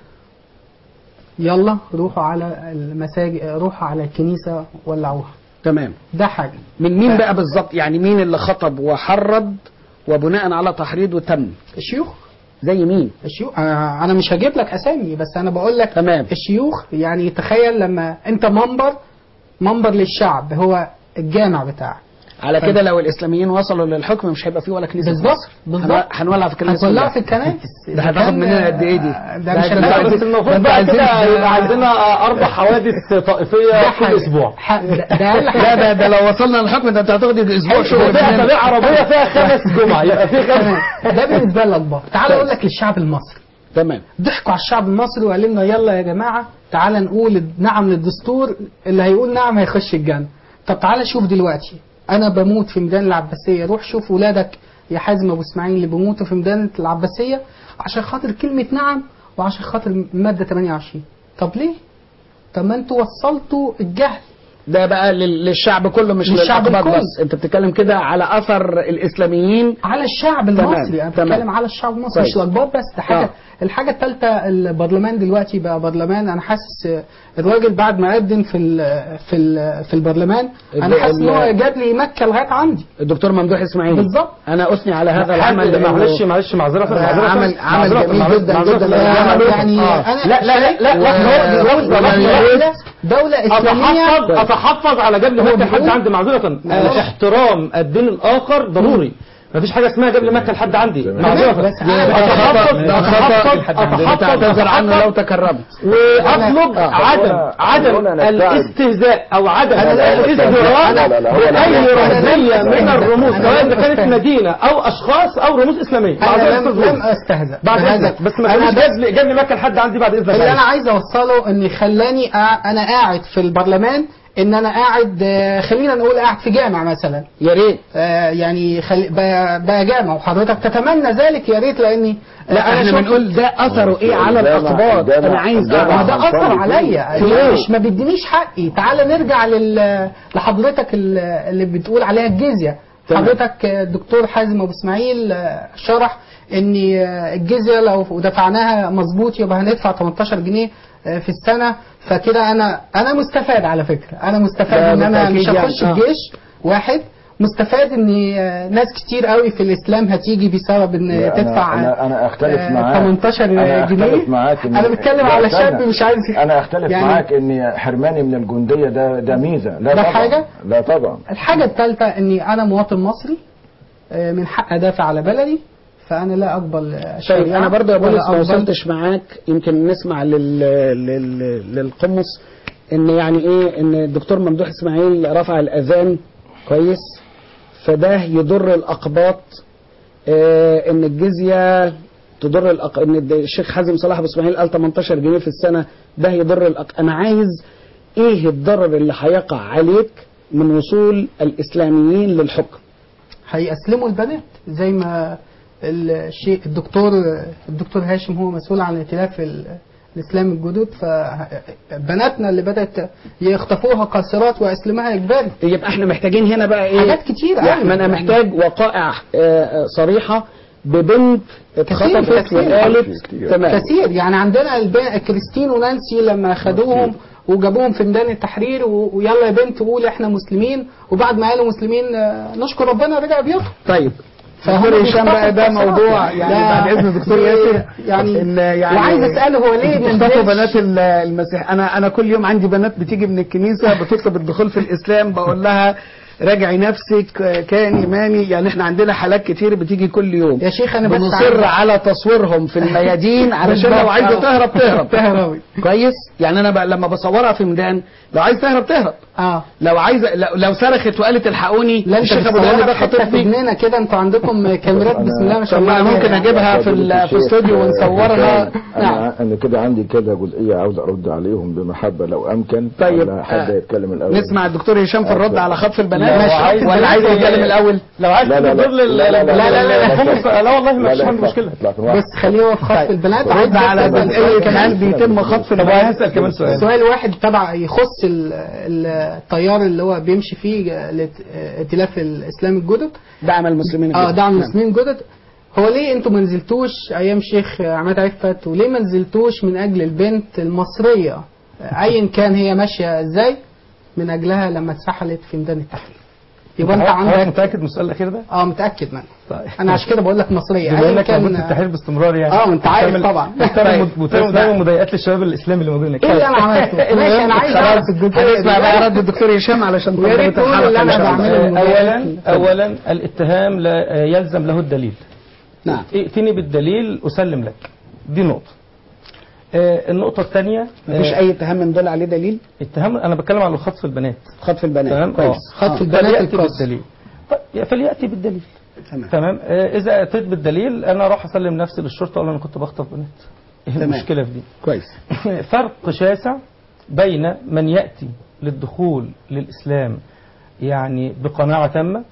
يلا روحوا على المساجد روحوا على الكنيسة ولعوها تمام ده حاجة من مين بقى بالظبط يعني مين اللي خطب وحرض وبناء على تحريضه تم الشيوخ زي مين الشيوخ انا انا مش هجيب لك اسامي بس انا بقول لك تمام. الشيوخ يعني تخيل لما انت منبر منبر للشعب هو الجامع بتاعك على كده لو الاسلاميين وصلوا للحكم مش هيبقى فيه ولا كنيسه في بالظبط مصر. بالظبط هنو- هنولع في الكنيسه هتولع كلها. في الكنائس ده إذا هتاخد كان- مننا قد ايه دي؟ ده ده مش ده هنلاقي- بس بس المفروض ده بقى عايزين- كده يبقى عندنا اربع حوادث طائفيه ده كل حاجة. اسبوع ح- ده ده اقل لا حاجه ده ده لو وصلنا للحكم ده انت هتاخد اسبوع شغل فيها مننا. طريق عربيه فيها خمس جمع يبقى في خمس ده بالنسبه للاكبار تعال اقول لك للشعب المصري تمام ضحكوا على الشعب المصري وقال لنا يلا يا جماعه تعال نقول نعم للدستور اللي هيقول نعم هيخش الجنه طب تعال شوف دلوقتي انا بموت في ميدان العباسيه روح شوف ولادك يا حازم ابو اسماعيل اللي بيموتوا في ميدان العباسيه عشان خاطر كلمه نعم وعشان خاطر ماده 28 طب ليه طب ما انتوا وصلتوا الجهل ده بقى لل- للشعب كله مش للشعب للأقباط الكل. بس انت بتتكلم كده على اثر الاسلاميين على الشعب تمام، المصري انا تمام. بتكلم على الشعب المصري كويس. مش الاكبار بس ده حاجه آه. الحاجه الثالثه البرلمان دلوقتي بقى برلمان انا حاسس آه، الراجل بعد ما قدم في ال في ال في البرلمان انا ال- حاسس ان هو ال- جاب لي مكه لغايه عندي الدكتور ممدوح اسماعيل بالظبط. انا اثني على هذا العمل لأنه- معلش معلش معذره آه، معذره عمل- عمل معذرة، جميل معذرة، جدا معذرة. جدا. آه، يعني- يعني آه. أنا لا لا لا لا و- لا لحظة، ولا لحظة، يا لحظة. دولة دولة إسلامية اتحفظ اتحفظ على قبل مكه لحد بيقول- عندي معذره آه، احترام الدين الاخر ضروري مفيش حاجه اسمها قبل مكه لحد عندي معذره بس أنا- اتحفظ ده خطأ اتحفظ تعتذر عنه لو اتحفظ تكرمت واطلب آه. عدم عدم هنا نستعد. الاستهزاء او عدم أنا لا الازدراء لا، لا، لا، هو لا باي يستهزئ. رمزيه من أنا الرموز لم سواء اذا كانت أستهزئ. مدينه او اشخاص او رموز اسلاميه انا معذرة لم, أستاذ لم استهزأ بعد بهذا. اذنك بس ما أنا تقوليش قبل قبل مكه لحد عندي بعد اذنك اللي انا معلش. عايز اوصله ان خلاني أ- انا قاعد في البرلمان ان انا قاعد آه، خلينا نقول قاعد في جامع مثلا يا ريت آه، يعني خل... بقى بقى جامع وحضرتك تتمنى ذلك يا ريت لاني لا احنا شفت- بنقول ده اثره ايه على الجامع- الاقباط الجامع- انا عايز الجامع ما ده اعرف اثر هنصلي فيه. عليا في يعني إيه؟ مش ما بيدينيش حقي تعال نرجع لل... لحضرتك ال- اللي بتقول عليها الجزيه تمام. حضرتك آه، الدكتور حازم ابو اسماعيل آه، شرح ان آه، الجزيه لو دفعناها مظبوط يبقى هندفع 18 جنيه آه، في السنه فكده انا انا مستفاد على فكره انا مستفاد ده ان انا بالتأكيد مش هخش يعني، آه. الجيش واحد مستفاد ان آه، ناس كتير قوي في الاسلام هتيجي بسبب ان لا، أنا- تدفع أنا- أنا أختلف آه، معاك. 18 أنا جنيه أختلف معاك إن- انا بتكلم لا، على استنى. شاب مش عايز انا اختلف يعني معاك ان حرماني من الجنديه ده ده ميزه لا ده طبعا حاجة؟ لا طبعا الحاجة الثالثة اني انا مواطن مصري آه، من حق ادافع على بلدي فانا لا اقبل آه، طيب شريعة انا برضه يا ولا بولس ما أقبل- وصلتش معاك يمكن نسمع لل... لل... للقمص ان يعني ايه ان الدكتور ممدوح اسماعيل رفع الاذان كويس فده يضر الاقباط آه ان الجزيه تضر الأق... ان الد- الشيخ حازم صلاح ابو اسماعيل قال 18 جنيه في السنه ده يضر الأق... انا عايز ايه الضرر اللي هيقع عليك من وصول الاسلاميين للحكم هيأسلموا البنات زي ما الشيء الدكتور الدكتور هاشم هو مسؤول عن ائتلاف ال- الاسلام الجدد فبناتنا اللي بدات يخطفوها قاصرات ويسلمها اجباري يبقى احنا محتاجين هنا بقى ايه حاجات كتير لا قوي. ما انا محتاج وقائع آه، آه، صريحه ببنت اتخطفت كتير. وقالت كتير. تمام كثير يعني عندنا الب- كريستين ونانسي لما خدوهم وجابوهم في ميدان التحرير و- ويلا يا بنت قول احنا مسلمين وبعد ما قالوا مسلمين آه، نشكر ربنا رجع بيوتهم طيب فهم دكتور هشام بيخطفوا بقى ده القاصرات. موضوع يعني لا، بعد اذن الدكتور دي- ياسر يعني, إن يعني وعايز اساله هو ليه ما بتخطفوا نزلش؟ بنات ال- المسيح انا انا كل يوم عندي بنات بتيجي من الكنيسه بتطلب الدخول في الاسلام بقول لها راجعي نفسك آه، كاني ماني يعني احنا عندنا حالات كتير بتيجي كل يوم يا شيخ انا بس بنصر عايز- على تصويرهم في الميادين علشان لو بالظبط. عايزه تهرب تهرب تهرب. كويس يعني انا بقى لما بصورها في ميدان لو عايز تهرب تهرب اه لو عايزه لو, لو صرخت وقالت الحقوني لا انت الشيخ ابو دهان ده بتصورها في حته في خاطفني جنينه كده انتوا عندكم كاميرات بسم الله ما شاء طب الله ما عليها. ممكن اجيبها في ال- في الاستوديو ونصورها نعم انا انا كده عندي كذا جزئيه عاوز ارد عليهم بمحبه لو امكن طيب، ولا حد آه، يتكلم الاول نسمع الدكتور هشام في الرد على خطف البنات لو ماشي عايز- ولا عايز يتكلم الاول لو عايز لا، لا، لا. تضر ال- لا، لا، لا، لا لا لا لا، لا. لا والله ما لا فيش لا عندي مشكله اطلاق واحد. بس خليه هو في خطف البنات رد عايز على أسأل جزئيه سؤال هل بيتم خطف طب البنات هسال كمان سؤال سؤال واحد تبع يخص ال- ال- التيار اللي هو بيمشي فيه الات- ائتلاف الاسلام الجدد دعم المسلمين اه الجدد. دعم نعم. المسلمين الجدد هو ليه انتوا ما نزلتوش ايام شيخ عماد عفت وليه ما نزلتوش من اجل البنت المصريه ايا كان هي ماشيه ازاي من اجلها لما اتسحلت في ميدان التحرير يبقى انت حضرتك عندك متاكد من السؤال الاخير ده؟ اه متاكد منه طيب انا عشان كده بقول لك مصريه بما ايا انك موجود في كان التحرير باستمرار يعني اه انت عارف بتعمل- طبعا بتعمل طيب. بتعمل دايما مضايقات للشباب الاسلامي اللي موجودين هناك ايه اللي انا عملته؟ ماشي انا عايز اعرف الجزئيه هنسمع دي. بقى رد الدكتور هشام علشان ويا ريت تنضبط تقول اللي الحلقه أنا ان شاء الله بعمله. اولا اولا الاتهام لا يلزم له الدليل نعم ائتني بالدليل اسلم لك دي نقطه آه، النقطه الثانيه مفيش اي اتهام من دول عليه دليل اتهام انا بتكلم على خطف البنات خطف البنات تمام كويس آه. خطف البنات فليأتي القصد. بالدليل طيب، فليأتي بالدليل تمام تمام آه، اذا اتيت بالدليل انا اروح اسلم نفسي للشرطه اقول انا كنت بخطف بنات ايه تمام. المشكله في دي كويس فرق شاسع بين من يأتي للدخول للإسلام يعني بقناعة تامة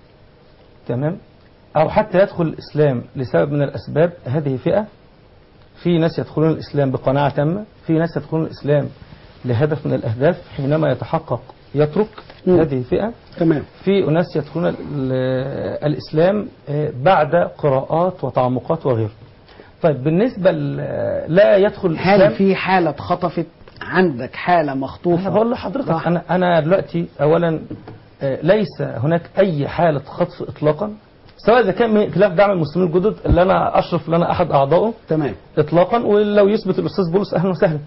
تمام أو حتى يدخل الإسلام لسبب من الأسباب هذه فئة في ناس يدخلون الإسلام بقناعة تامة في ناس يدخلون الإسلام لهدف من الأهداف حينما يتحقق يترك مم. هذه الفئة تمام في أناس يدخلون ال- الإسلام آه، بعد قراءات وتعمقات وغيره طيب بالنسبة ل- لا يدخل هل الإسلام في حالة اتخطفت عندك حالة أنا مخطوفة بقول لحضرتك راح. أنا أنا دلوقتي أولا آه، ليس هناك أي حالة خطف إطلاقا سواء إذا كان من خلاف دعم المسلمين الجدد اللي أنا أشرف اللي أنا أحد أعضائه تمام اطلاقا ولو يثبت الاستاذ بولس اهلا وسهلا.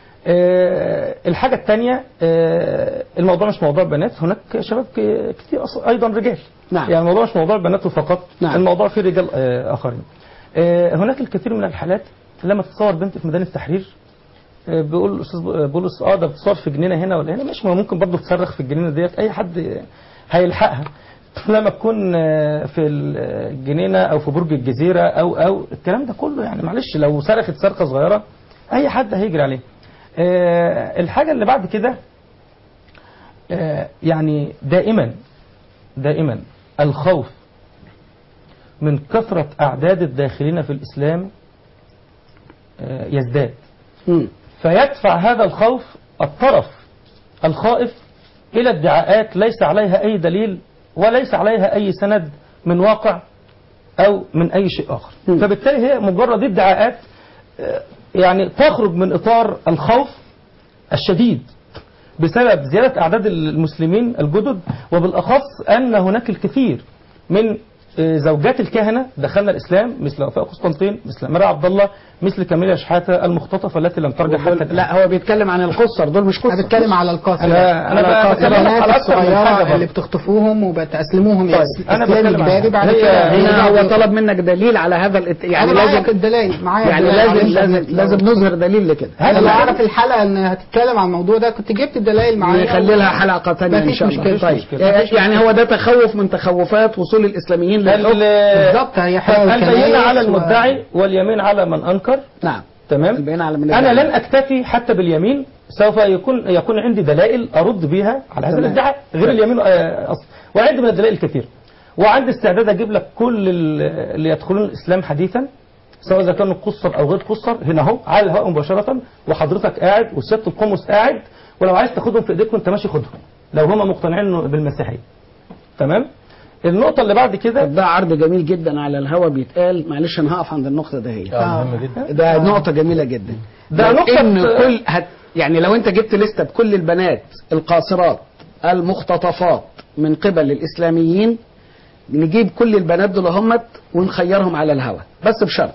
آه، الحاجه الثانيه الموضوع مش موضوع بنات هناك شباب ك- كتير أص- ايضا رجال. نعم. يعني الموضوع مش موضوع بنات فقط نعم. الموضوع فيه رجال آه، اخرين. آه، هناك الكثير من الحالات لما تتصور بنت في ميدان التحرير آه، بيقول الاستاذ ب- بولس اه ده بتصور في جنينه هنا ولا هنا ماشي ما هو ممكن برضه تصرخ في الجنينه ديت اي حد هيلحقها لما تكون آه، في الجنينه او في برج الجزيره او او الكلام ده كله يعني معلش لو صرخت صرخه صغيره اي حد هيجري عليه. آه، الحاجه اللي بعد كده آه، يعني دائما دائما الخوف من كثرة أعداد الداخلين في الإسلام آه، يزداد مم. فيدفع هذا الخوف الطرف الخائف إلى ادعاءات ليس عليها أي دليل وليس عليها أي سند من واقع أو من أي شيء آخر مم. فبالتالي هي مجرد ادعاءات آه، يعني تخرج من إطار الخوف الشديد بسبب زيادة أعداد المسلمين الجدد وبالأخص أن هناك الكثير من آه، زوجات الكهنة دخلنا الإسلام مثل وفاء قسطنطين مثل مريم عبد الله مثل كاميليا شحاتة المختطفة التي لم ترجع حتى الآن. لا هو بيتكلم عن القصر دول مش انا قصر بتكلم على القصر أنا- أنا بقى بتكلم البنات على أكتر من حاجة الصغيره برضه. اللي بتخطفوهم وبتسلموهم طيب، طيب. أنا اسلام بتكلم عن- اجباري بعد هي- كده هنا هي- هو طلب منك دليل على هذا الات... يعني يعني انا لازم معاك الدلائل معايا يعني الدلائل على لازم الإنترنت. لازم لازم نظهر دليل لكده انا لو هذا- اعرف الحلقه ان هتتكلم عن الموضوع ده كنت جبت الدلائل معايا نخلي لها حلقة تانية إن مفيش شاء الله مشكلة. طيب مشكلة. آه، يعني هو ده تخوف من تخوفات وصول الإسلاميين للحكم ال- بالظبط هي حلقه البينة على الكنائس و- المدعي واليمين على من أنكر نعم تمام البينة على من أنا الدعوة. لن أكتفي حتى باليمين سوف يكون يكون عندي دلائل أرد بها على هذا تمام. الادعاء غير اليمين آه، أصلا وعندي من الدلائل الكثير وعندي استعداد أجيب لك كل ال- اللي يدخلون الإسلام حديثا سواء إذا كانوا قصر أو غير قصر هنا أهو على الهواء مباشرة وحضرتك قاعد وسيادة القمص قاعد ولو عايز تاخدهم في إيديك وأنت ماشي خدهم لو هم مقتنعين بالمسيحية تمام النقطة اللي بعد كده طب ده عرض جميل جدا على الهوا بيتقال معلش انا هقف عند النقطة دهيت آه، مهم جدا ده نقطة جميلة جدا ده لو نقطة- ان كل هت يعني لو انت جبت لستة بكل البنات القاصرات المختطفات من قبل الاسلاميين نجيب كل البنات دول همت ونخيرهم على الهوا بس بشرط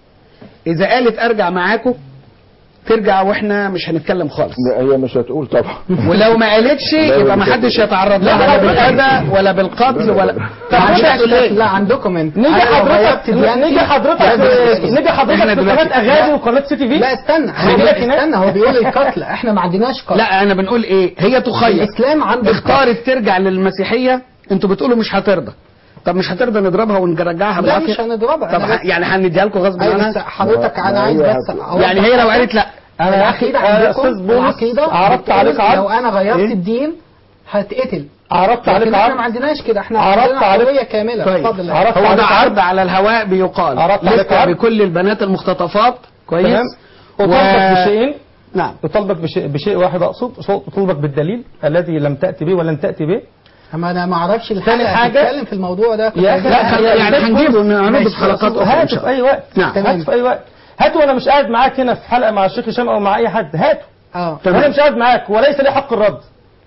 اذا قالت ارجع معاكم ترجع واحنا مش هنتكلم خالص لا هي مش هتقول طبعا ولو ما قالتش يبقى ما حدش يتعرض لها لا بالاذى ولا بالقتل ولا ما عندكش لا عندكم انت نيجي أنا لو حضرتك غيرت ديانتي- نيجي حضرتك لازم- نيجي حضرتك إحنا في دلوقتي- قناه اغاني وقناه سي تي في لا استنى هو هيجي لك هناك. استنى هو بيقول القتل احنا ما عندناش قتل لا انا بنقول ايه هي تخير الاسلام عنده اختارت ترجع للمسيحيه انتوا بتقولوا مش هترضى طب مش هترضى نضربها ونرجعها لا بالعافيه مش هنضربها طب أنا ه- بس- يعني هنديها لكم غصب أيوة بس عنها حضرتك انا عايز هي بس هت- أوضح يعني هي لو قالت لا انا العقيدة يا عندكم استاذ بولس العقيدة عرضت بتقول عليك عرض لو انا غيرت إيه؟ الدين هتقتل عرضت لكن عليك احنا ما عرض عندناش كده احنا عرضت عندنا عليك- حرية كاملة طيب. اتفضل عرضت هو ده عليك عرض على الهواء بيقال عرضت عليك لسه عرض. بكل البنات المختطفات كويس تمام اطالبك بشيئين نعم اطالبك بشيء, بشيء واحد اقصد اطالبك بالدليل الذي لم تاتي به ولن تاتي به اما انا ما اعرفش تاني الحلقة حاجة- هتتكلم في الموضوع ده كنت يا عايز أخي، أسأل. لا خلي- يعني أستاذ هنجيبه هنعرضه ماشي، في حلقات اخرى ان هاته شاء في اي الله وقت نعم. تمام. هاته في اي وقت هاته وانا مش قاعد معاك هنا في حلقه مع الشيخ هشام او مع اي حد هاته اه تمام. انا مش قاعد معاك وليس لي حق الرد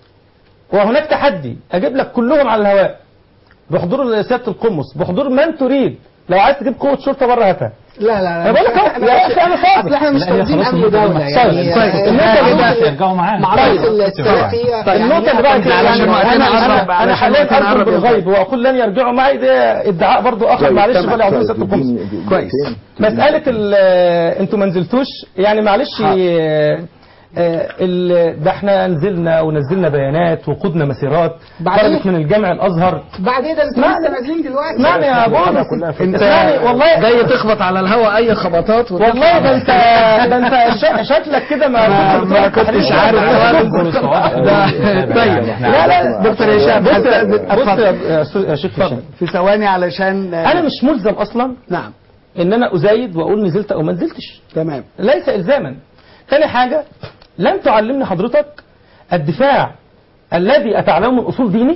وهناك تحدي اجيب لك كلهم على الهواء بحضور سياده القمص بحضور من تريد لو عايز تجيب قوه شرطه بره هاتها لا لا لا أنا بقول لك أهو، يا أخي أنا صادق. اصل احنا مش لا، هي طالبين خلاص امن النقطة دي دولة محسوبة. يعني طيب. آه، النقطة اللي معروف بعد- يرجعوا معانا معروف طيب. السلفية طيب. النقطة اللي بعد كده علشان يعني وقتنا أنا قرب، أنا, أنا علشان حاليا وقتنا أذكر قرب بالغيب وأقول لن يرجعوا معي ده ادعاء برضو آخر طيب، معلش تمام. بقى عذر طيب، ست القمص اديني- اديني كويس. دقيقتين. مسألة ال- انتوا ما نزلتوش يعني معلش آه، آه، ال- ده احنا نزلنا ونزلنا بيانات وقودنا مسيرات بعدين؟ خرجت من الجامع الازهر بعد ايه ده انتوا اسمعني. لسه نازلين دلوقتي اسمعني يا بولس كلها في انت اسمعني والله جاي تخبط على الهوا اي خبطات وتطلع- والله ده انت ده انت ش- شكلك كده ما ما- كنت ما بتروح كنتش التحرير. عارف بولس واضح. ده- طيب لا لا دكتور هشام بص حتى- يا- بص اتفضل. يا أستاذ- يا شيخ هشام في ثواني علشان انا مش ملزم اصلا نعم ان انا ازايد واقول نزلت او ما نزلتش تمام ليس الزاما تاني حاجه لم تعلمني حضرتك الدفاع الذي اتعلمه من اصول ديني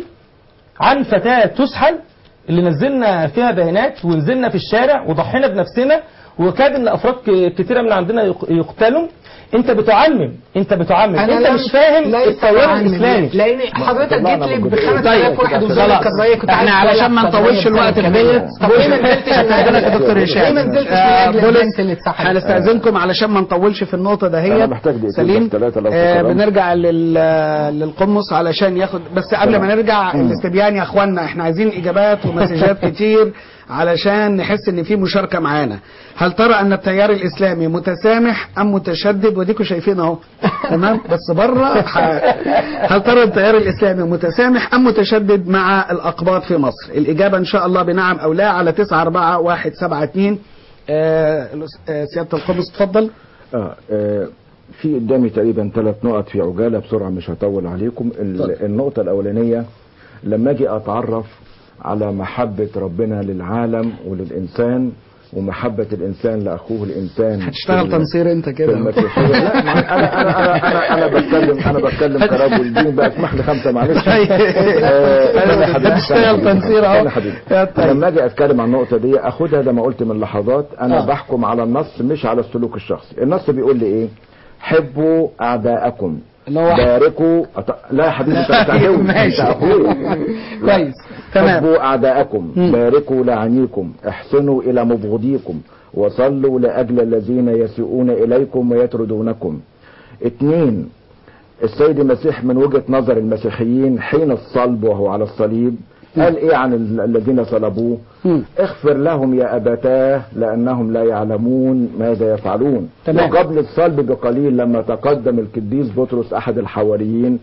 عن فتاة تسحل اللي نزلنا فيها بيانات ونزلنا في الشارع وضحينا بنفسنا وكاد ان افراد ك- كتيره من عندنا يق- يقتلوا انت بتعمم انت بتعمم انت لم- مش فاهم ليس التيار عني. الاسلامي لان حضرتك جيت طلعنا لي من ب الجزئية. 5000 واحد وزي خلاص القضيه كنت احنا عايز علشان ما أطلع نطولش قضية الوقت في كمان. ديت طب ليه ما نزلتش من استاذنك يا أجل- دكتور ليه هشام ما نزلتش من آه، اجل بولس البنت اللي اتسحلت هنستأذنكم علشان ما نطولش في النقطة أنا دهيت محتاج دقيقتين سليم بس ثلاثة لو آه تكرمت. بنرجع لل للقمص علشان ياخد بس قبل ما نرجع الاستبيان يا اخوانا احنا عايزين اجابات ومسجات كتير علشان نحس ان في مشاركة معانا هل ترى ان التيار الاسلامي متسامح ام متشدد وديكوا شايفين اهو تمام بس بره ح- هل ترى التيار الاسلامي متسامح ام متشدد مع الاقباط في مصر الاجابة ان شاء الله بنعم او لا على 9 4 1 7 2 آه الأس- آه، سيادة القمص اتفضل آه آه، في قدامي تقريبا ثلاث نقط في عجالة بسرعة مش هطول عليكم ال- اتفضل. النقطة الأولانية لما أجي أتعرف على محبة ربنا للعالم وللإنسان ومحبة الإنسان لأخوه الإنسان هتشتغل في- تنصير انت في كده المسيحية لا ما أنا أنا أنا أنا, أنا بتكلم أنا بتكلم كرجل دين بقى اسمح لي خمسة معلش طيب. آه، أنا حبيبي- هتشتغل أنا حبيبي- تنصير أهو. أنا حبيبي طيب. لما أجي أتكلم عن النقطة دي أخدها زي ما قلت من لحظات أنا آه. بحكم على النص مش على السلوك الشخصي النص بيقول لي إيه حبوا أعداءكم اللي هو باركوا أط... لا يا حبيبي انت بتعدوي ماشي. انت اخويا كويس تمام حبوا اعداءكم مم. باركوا لعنيكم احسنوا الى مبغضيكم وصلوا لاجل الذين يسيئون اليكم ويطردونكم اتنين السيد المسيح من وجهة نظر المسيحيين حين الصلب وهو على الصليب قال ايه عن ال- الذين صلبوه مم. اغفر لهم يا ابتاه لانهم لا يعلمون ماذا يفعلون تمام. وقبل الصلب بقليل لما تقدم القديس بطرس احد الحواريين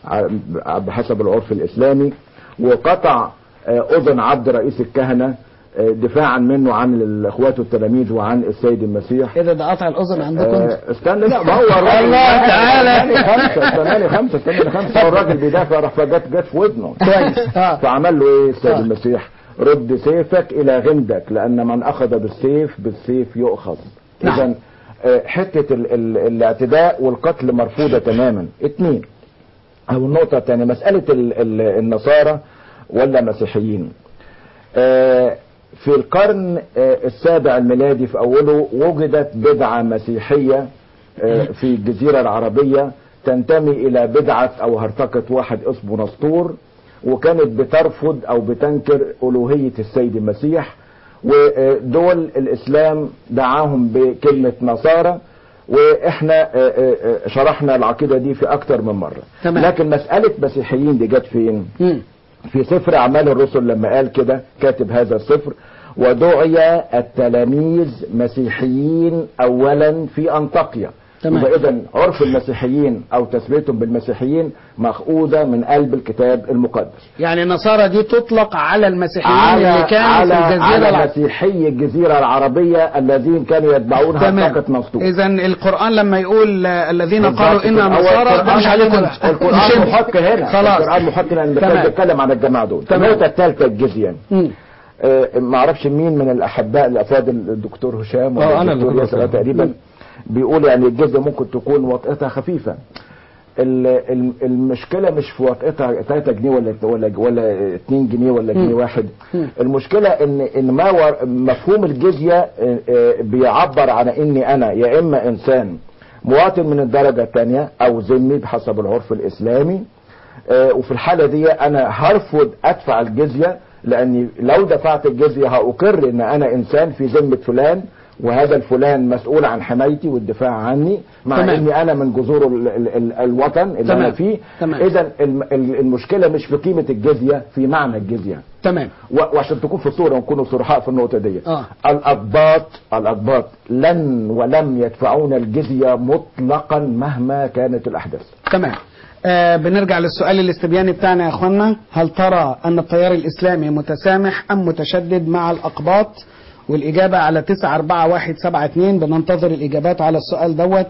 ع- بحسب العرف الاسلامي وقطع آه، اذن عبد رئيس الكهنه آه، دفاعا منه عن الاخوات التلاميذ وعن السيد المسيح ايه ده ده قطع الاذن عندكم آه، استنى لا ما هو الراجل الله تعالى. استناني خمسه استناني خمسه استناني خمسه هو الراجل بيدافع راح فجت جت في ودنه كويس اه فعمل له ايه السيد آه. المسيح رد سيفك الى غمدك لان من اخذ بالسيف بالسيف يؤخذ نعم. اذا آه، حته ال ال الاعتداء والقتل مرفوضه تماما اتنين او النقطه الثانيه مساله ال ال النصارى ولا مسيحيين آه، في القرن آه، السابع الميلادي في اوله وجدت بدعه مسيحيه آه، في الجزيره العربيه تنتمي الى بدعه او هرطقه واحد اسمه نسطور وكانت بترفض او بتنكر الوهيه السيد المسيح ودول الاسلام دعاهم بكلمه نصارى واحنا آه، آه، آه، شرحنا العقيده دي في اكتر من مره تمام. لكن مساله مسيحيين دي جت فين؟ مم. في سفر أعمال الرسل لما قال كده كاتب هذا السفر ودعي التلاميذ مسيحيين أولا في أنطاكيا تمام. يبقى إذا عرف المسيحيين أو تسميتهم بالمسيحيين مأخوذة من قلب الكتاب المقدس يعني النصارى دي تطلق على المسيحيين اللي كانوا في الجزيرة على العربية مسيحي الجزيرة العربية الذين كانوا يتبعون تمام هرطقة نسطور اذا القرآن لما يقول آه، الذين بالظبط قالوا كده. إنا هو نصارى ده القرآن مش عليكم عليكم- القرآن مش انت. محق هنا خلاص القرآن محق هنا تمام. أنا بتكلم عن الجماعة دول تمام. النقطة الثالثة الجزية مم. آه، ما اعرفش مين من الاحباء الافاضل الدكتور هشام آه، ولا أنا اللي الدكتور كنت ياسر بسأل. تقريبا بيقول يعني الجزية ممكن تكون وطئتها خفيفة ال- ال- المشكلة مش في وطئتها 3 جنيه ولا ولا ولا 2 جنيه ولا جنيه واحد المشكلة ان ان ما ور- مفهوم الجزية آه، آه، بيعبر عن اني انا يا اما انسان مواطن من الدرجة الثانية او ذمي بحسب العرف الاسلامي آه، وفي الحالة دي انا هرفض ادفع الجزية لاني لو دفعت الجزية هأقر ان انا انسان في ذمة فلان وهذا الفلان مسؤول عن حمايتي والدفاع عني مع تمام. اني انا من جذور ال ال ال الوطن اللي تمام. انا فيه تمام. اذا الم- ال- المشكلة مش في قيمة الجزية في معنى الجزية تمام و- وعشان تكون في صورة ونكونوا صرحاء في النقطة دي آه. الأقباط الأقباط لن ولم يدفعون الجزية مطلقا مهما كانت الأحداث تمام آه بنرجع للسؤال الاستبياني بتاعنا يا اخوانا هل ترى ان التيار الاسلامي متسامح ام متشدد مع الاقباط والاجابه على 94172 بننتظر الاجابات على السؤال دوت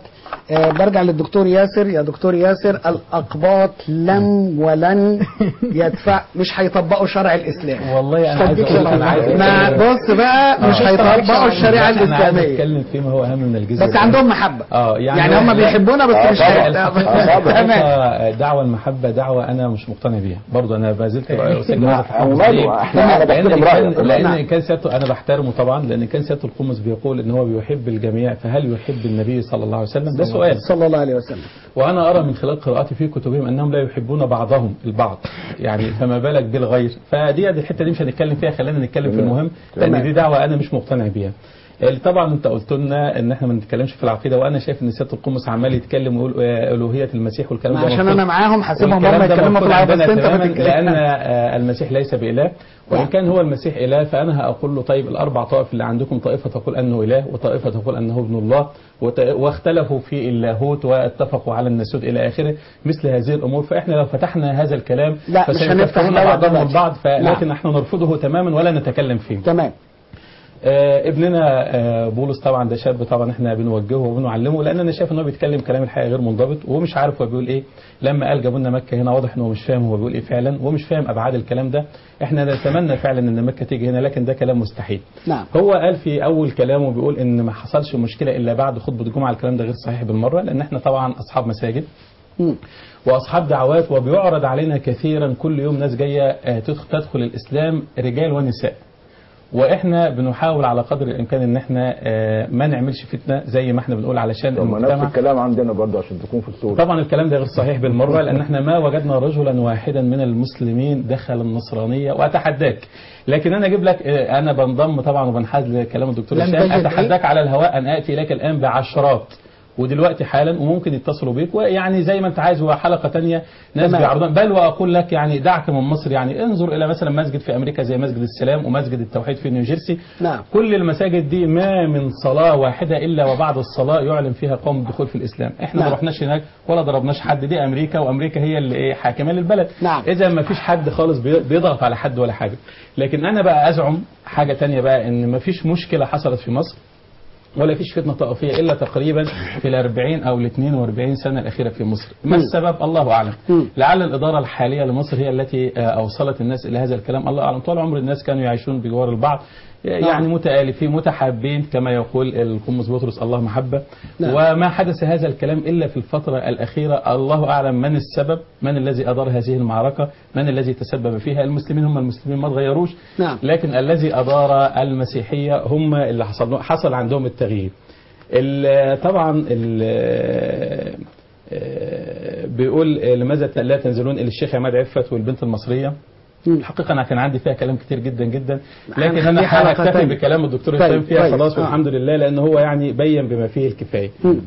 آه برجع للدكتور ياسر يا دكتور ياسر الأقباط لم ولن يدفع مش هيطبقوا شرع الإسلام والله انا عايز اقول انا عايز ما بص بقى مش هيطبقوا الشريعة انا عايز الإسلامية اتكلم فيما هو اهم من الجزء بس عندهم محبة اه يعني, يعني هم بيحبونا بس آه، مش طبعاً. هي- الحقيقة تمام الحقيقة دعوة المحبة دعوة أنا مش مقتنع بيها برضه أنا ما زلت أسجل هذا في أو القاموس ماله، ليه؟ إحنا- أنا لأن بحترم كان رأيك. لأن نعم. كان سيادته أنا بحترمه طبعا لأن كان سيادة القمص بيقول إن هو بيحب الجميع فهل يحب النبي صلى الله عليه وسلم ده سؤال صلى الله عليه وسلم وأنا أرى من خلال قراءتي في كتبهم أنهم لا يحبون بعضهم البعض يعني فما بالك بالغير فدي الحتة دي مش هنتكلم فيها خلينا نتكلم في المهم لأن دي دعوة أنا مش مقتنع بيها طبعا انت قلت لنا ان احنا ما نتكلمش في العقيده وانا شايف ان سياده القمص عمال يتكلم ويقول آه، الوهيه المسيح والكلام ما ده عشان مفروض. انا معاهم هسيبهم هم والكلام ده يتكلموا في مرفوض العرب بس عندنا انت تماماً بتتكلم. لان آه، المسيح ليس باله وان كان هو المسيح اله فانا هاقول له طيب الاربع طوائف اللي عندكم طائفه تقول انه اله وطائفه تقول انه ابن الله وت- واختلفوا في اللاهوت واتفقوا على الناسوت الى اخره مثل هذه الامور فاحنا لو فتحنا هذا الكلام لا، مش فسيكفرون هنفتح دوت بعضهم دلوقتي. البعض فلكن نعم. نحن نرفضه تماما ولا نتكلم فيه تمام آه، ابننا آه، بولس طبعا ده شاب طبعا احنا بنوجهه وبنعلمه لان انا شايف ان هو بيتكلم كلام الحقيقه غير منضبط وهو مش عارف هو بيقول ايه لما قال جابوا لنا مكه هنا واضح ان هو مش فاهم هو بيقول ايه فعلا ومش فاهم ابعاد الكلام ده احنا نتمنى فعلا ان مكه تيجي هنا لكن ده كلام مستحيل نعم هو قال في اول كلامه بيقول ان ما حصلش مشكله الا بعد خطبه الجمعه الكلام ده غير صحيح بالمره لان احنا طبعا اصحاب مساجد مم. واصحاب دعوات وبيعرض علينا كثيرا كل يوم ناس جايه آه، تدخ- تدخل الاسلام رجال ونساء واحنا بنحاول على قدر الامكان ان احنا آه، ما نعملش فتنه زي ما احنا بنقول علشان طب ما نفس المجتمع الكلام عندنا برضه عشان تكون في الصورة طبعا الكلام ده غير صحيح بالمره لان احنا ما وجدنا رجلا واحدا من المسلمين دخل النصرانيه واتحداك لكن انا اجيب لك آه، انا بنضم طبعا وبنحاز لكلام الدكتور لم هشام تجد اتحداك على الهواء ان اتي لك الان بعشرات ودلوقتي حالا وممكن يتصلوا بيك ويعني زي ما انت عايز وحلقه تانية ناس تمام. بيعرضون بل واقول لك يعني دعك من مصر يعني انظر الى مثلا مسجد في امريكا زي مسجد السلام ومسجد التوحيد في نيوجيرسي نعم كل المساجد دي ما من صلاة واحدة إلا وبعد الصلاة يعلن فيها قوم بالدخول في الإسلام احنا نعم. ما رحناش هناك ولا ضربناش حد دي أمريكا وأمريكا هي اللي إيه حاكمة للبلد نعم. إذا ما فيش حد خالص بي- بيضغط على حد ولا حاجة لكن أنا بقى أزعم حاجة تانية بقى إن ما فيش مشكلة حصلت في مصر ولا فيش فتنة طائفية إلا تقريبا في الأربعين أو الاثنين واربعين سنة الأخيرة في مصر ما السبب الله أعلم مم. لعل الإدارة الحالية لمصر هي التي آه، أوصلت الناس إلى هذا الكلام الله أعلم طول عمر الناس كانوا يعيشون بجوار البعض يعني متآلفين متحابين كما يقول القمص بطرس الله محبة نعم. وما حدث هذا الكلام إلا في الفترة الأخيرة الله أعلم من السبب من الذي أدار هذه المعركة من الذي تسبب فيها المسلمين هم المسلمين ما تغيروش نعم. لكن الذي أدار المسيحية هم اللي حصل حصل عندهم التغيير ال- طبعا ال- آه، بيقول لماذا لا تنزلون الى الشيخ عماد عفت والبنت المصريه مم. الحقيقه انا كان عندي فيها كلام كتير جدا جدا لكن هنخليه انا حلقة هكتفي تانية. بكلام الدكتور طيب، هشام فيها كويس. خلاص آه. والحمد لله لان هو يعني بين بما فيه الكفايه مم.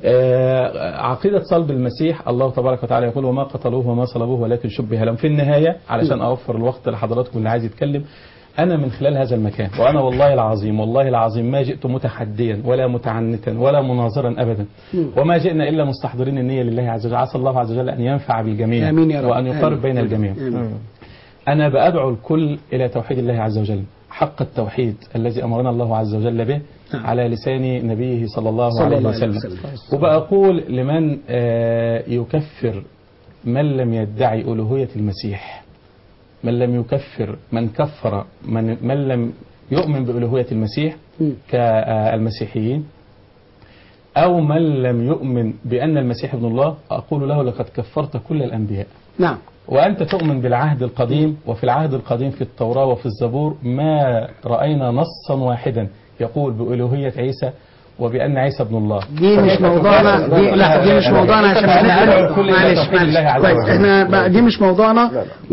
آه، عقيدة صلب المسيح الله تبارك وتعالى يقول وما قتلوه وما صلبوه ولكن شبه لهم في النهاية علشان أوفر الوقت لحضراتكم اللي عايز يتكلم أنا من خلال هذا المكان وأنا والله العظيم والله العظيم ما جئت متحديا ولا متعنتا ولا مناظرا أبدا وما جئنا إلا مستحضرين النية لله عز وجل عسى الله عز وجل أن ينفع بالجميع آمين يا رب. وأن يقرب آمين. بين الجميع آمين. أنا بأدعو الكل إلى توحيد الله عز وجل حق التوحيد الذي أمرنا الله عز وجل به نعم. على لسان نبيه صلى الله صلى عليه الله عليه وسلم وسلم. وبقول لمن آه، يكفر من لم يدعي ألوهية المسيح من لم يكفر من كفر من, من لم يؤمن بألوهية المسيح مم. كالمسيحيين أو من لم يؤمن بأن المسيح ابن الله أقول له لقد كفرت كل الأنبياء نعم وأنت تؤمن بالعهد القديم وفي العهد القديم في التوراة وفي الزبور ما رأينا نصا واحدا يقول بألوهية عيسى وبأن عيسى ابن الله دي مش موضوعنا دي لا دي مش موضوعنا عشان أنا أدعو هنسأل الكل إلى معلش توحيد الله معلش عز كويس وجل. احنا بقى دي مش موضوعنا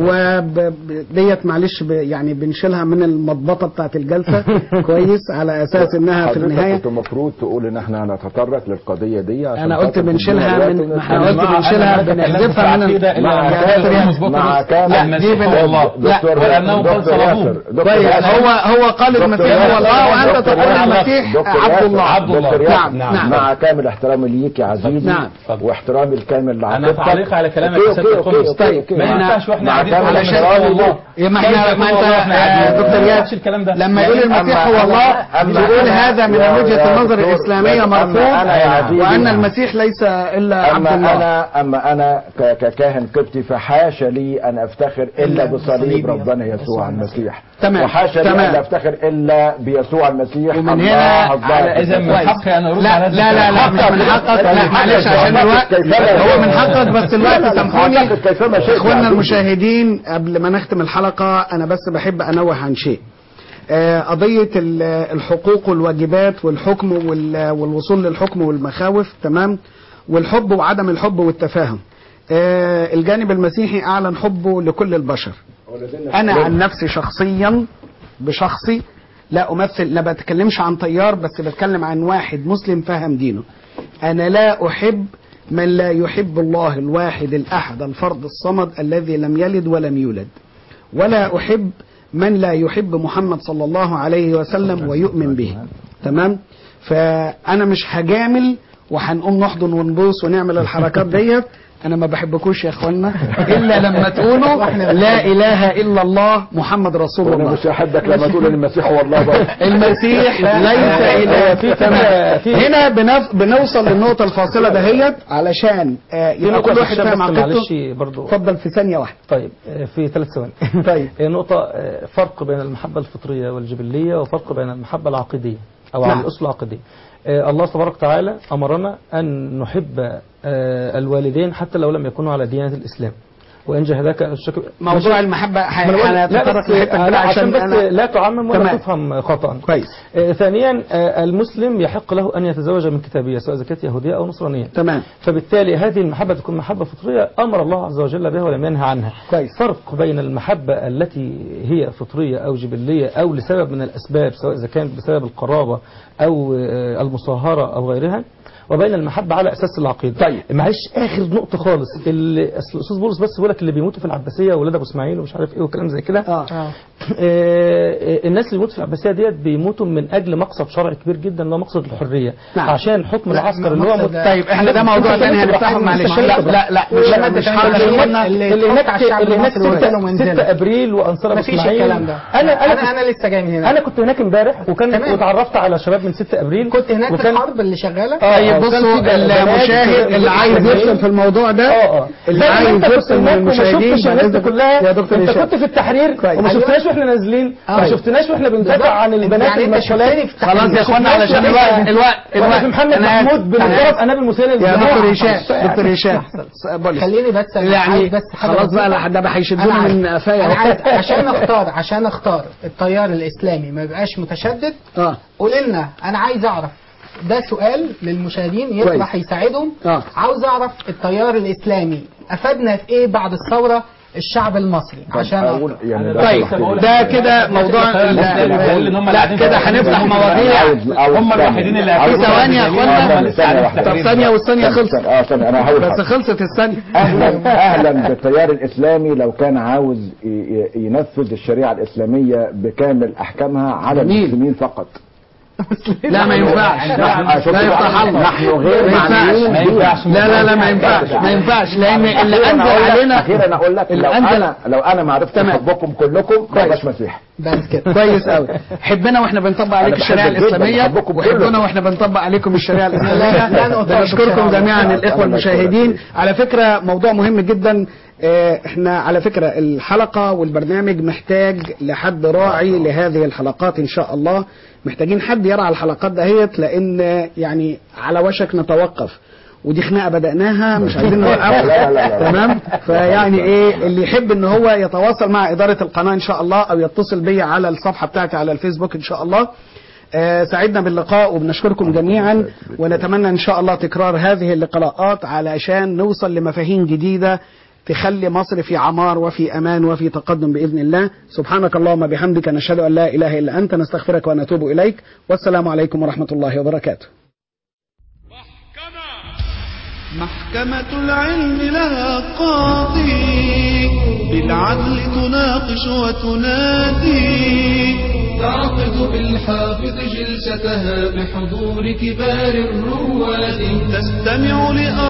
وديت معلش ب- يعني بنشيلها من المضبطه بتاعت الجلسه كويس على اساس انها في حضرتك النهايه كنت المفروض تقول ان احنا هنتطرق للقضيه دي عشان انا قلت خاطر بنشيلها تدينا من الوقت ما احنا ونتكلم. قلت بنشيلها بنحذفها من ال- إلا يا قال دكتور القمص ياسر. مع بطرس كامل لا، دي بن- المسيح هو الله دكتور ولأنه قد دكتور صلبوه ياسر دكتور كويس ياسر هو هو قال دكتور المسيح هو ياسر. الله وانت دكتور تقول ياسر. المسيح دكتور عبد ياسر. الله عبد دكتور نعم، ياسر، نعم. مع كامل احترامي ليك يا عزيزي نعم. اتفضل. واحترامي الكامل انا لعقيدتك تعليق على كلامك أوكي، يا سيد أوكي، أوكي، القدس أوكي، أوكي. ما مع- ينفعش واحنا مع قاعدين كامل على احترامي الله ليك. يا ما كيف احنا يكون ما انت الله واحنا آه، قاعدين؟ دكتور ما ياسر ينفعش الكلام ده لما يقول المسيح أما هو أنا- الله أما يقول أنا- هذا من يا- وجهة يا النظر دكتور، الإسلامية أما مرفوض أنا يا عزيزي وأن نعم. المسيح ليس إلا عبد اما الله انا اما انا ك- ككاهن قبطي فحاشا لي ان افتخر الا إلا بصليب بصليب ربنا يسوع يسوع المسيح. المسيح تمام، وحاشا لي تمام. ان افتخر الا بيسوع المسيح ومن الله هنا الله على اذا من كويس. حقي ان ارد لا على هذا لا لا لا الكلام. مش من حقك لا طيب، معلش عشان الوقت كيفما هو من شئت. حقك بس الوقت لا، لا، سامحوني حضرتك كيفما شئت يا اخواننا عزيزي. المشاهدين قبل ما نختم الحلقة انا بس بحب انوه عن شيء آه، قضية ال- الحقوق والواجبات والحكم وال- والوصول للحكم والمخاوف تمام والحب وعدم الحب والتفاهم آه، الجانب المسيحي اعلن حبه لكل البشر انا عن نفسي شخصيا بشخصي لا امثل لا بتكلمش عن طيار بس بتكلم عن واحد مسلم فهم دينه انا لا احب من لا يحب الله الواحد الاحد الفرد الصمد الذي لم يلد ولم يولد ولا احب من لا يحب محمد صلى الله عليه وسلم ويؤمن به تمام فانا مش هجامل وهنقوم نحضن ونبوس ونعمل الحركات ديت انا ما بحبكوش يا اخوانا الا لما تقولوا لا اله الا الله محمد رسول وانا الله مش هحبك لما تقول ان المسيح هو الله بقى المسيح ليس اله في تمام. في- هنا بنف... بنوصل للنقطه الفاصله دهيت علشان آه، في يبقى نقطة كل واحد بس فاهم عقيدته معلش برضو اتفضل في ثانيه واحده طيب آه، في ثلاث ثواني طيب هي نقطة آه، فرق بين المحبة الفطرية والجبلية وفرق بين المحبة العقيدية أو نعم. على الأصل العقيدية آه، الله تبارك وتعالى أمرنا أن نحب آه، الوالدين حتى لو لم يكونوا على ديانة الإسلام وإن جاهداك الشك... موضوع المحبه ح- ما أنا بقول- لا هنتطرق بس للحته أنا دي عشان بس أنا... لا تعمم ولا تمام. تفهم خطأ كويس آه، ثانيا آه، المسلم يحق له أن يتزوج من كتابية سواء إذا كانت يهودية أو نصرانية تمام فبالتالي هذه المحبة تكون محبة فطرية أمر الله عز وجل بها ولم ينهى عنها كويس. فرق بين المحبة التي هي فطرية أو جبلية أو لسبب من الأسباب سواء إذا كانت بسبب القرابة أو آه، المصاهرة أو غيرها وبين المحبة على أساس العقيدة طيب. معلش آخر نقطة خالص اللي أصل الأستاذ بولس بس بيقول لك اللي بيموتوا في العباسية ولاد أبو إسماعيل ومش عارف إيه وكلام زي كده اه آه، الناس اللي بيموتوا في العباسيه ديت بيموتوا من اجل مقصد شرعي كبير جدا اللي هو مقصد الحريه نعم. عشان حكم لا، العسكر اللي هو مقصد- مت... طيب احنا ده موضوع تاني هنفتحه معلش لا لا لا مش لا، مش ده حرج اللي قلنا اللي اللي اتحط هناك على الشعب اللي هناك المصري وقلت له 6 منزلة. 6 ابريل وانصار ابو مفيش اسماعيل الكلام ده انا انا انا انا لسه جاي من هنا انا كنت هناك امبارح وكان تمام. وتعرفت على شباب من 6 ابريل كنت هناك في وكان الحرب اللي شغاله آه، طيب وكان بصوا في بنات المشاهد كده اللي عايز بنات يفصل في الموضوع ده اه اه اللي زي ما عايز انت كنت يفصل من هناك وما المشاهدين شفتش الناس دي كلها يا دكتور انت هشام. كنت في التحرير كويس. وما أيوة. شفتناش واحنا نازلين آه. ما شفتناش واحنا بندافع عن البنات يعني انت المسؤولات شفتني في خلاص يا اخوانا شفناش علشان وإحنا- الوقت الوقت واحنا الوقت في محمد أنا آسف. محمود أنا بنضرب آسف. قنابل مسيله يا للزراعة. دكتور هشام دكتور هشام بوليس خليني بس أنا يعني عايز بس حاجة خلاص بسيطة. بقى ده بقى أنا هيشدونا عايز- من قفايا انا أهو. عايز عشان اختار عشان اختار التيار الاسلامي ما يبقاش متشدد اه قول لنا انا عايز اعرف ده سؤال للمشاهدين كويس. يطرح يساعدهم اه عاوز اعرف التيار الاسلامي افادنا في ايه بعد الثوره الشعب المصري عشان أقول أقدر. يعني ده طيب بقول- ده كده موضوع التيار الإسلامي بيقول إن هم لا قاعدين كده في- هنفتح في- مواضيع عاوز- عاوز هم ثانية. الوحيدين اللي عاوز في ثواني يا ثانية. اخوانا آه، ثانية واحدة. طب ثانية والثانية خلصت اه ثانية انا هقول بس حاجة. خلصت الثانية اهلا اهلا بالتيار الاسلامي لو كان عاوز ي- ي- ينفذ الشريعه الاسلاميه بكامل احكامها على جميل. المسلمين فقط لا ما ينفعش نحن- شوف لا يفتح الله نحن غير ما ينفعش معنيين ما ينفعش. لا لا لا ما ينفعش ما ينفعش لان اللي أخيراً انزل أقول لك- علينا اخيرا اقول لك اللي لو أنزل- انا لو انا ما عرفت تمام. احبكم كلكم ما كويس. بقاش مسيح بس كده كويس قوي حبنا واحنا بنطبق عليك أنا الشريعه بحبك جداً، الاسلاميه بحبكم وحبنا كلكم. واحنا بنطبق عليكم الشريعه لا الاسلاميه نطبق بنشكركم الشريعة. جميعا أنا الاخوه بشكرك المشاهدين كتير. على فكره موضوع مهم جدا آه، احنا على فكره الحلقه والبرنامج محتاج لحد راعي لهذه الحلقات ان شاء الله محتاجين حد يرعى الحلقات دهيت لان يعني على وشك نتوقف ودي خناقه بداناها مش عايزين لا، لا، لا، لا. نوقفها تمام فيعني ايه اللي يحب ان هو يتواصل مع اداره القناه ان شاء الله او يتصل بي على الصفحه بتاعتي على الفيسبوك ان شاء الله آه، سعدنا باللقاء وبنشكركم جميعا ونتمنى ان شاء الله تكرار هذه اللقاءات علشان نوصل لمفاهيم جديده تخلي مصر في عمار وفي امان وفي تقدم باذن الله سبحانك اللهم بحمدك نشهد ان لا اله الا انت نستغفرك ونتوب اليك والسلام عليكم ورحمه الله وبركاته محكمة العلم لها قاضي بالعدل تناقش وتنادي تعقد بالحافظ جلستها بحضور كبار الرواد تستمع لأ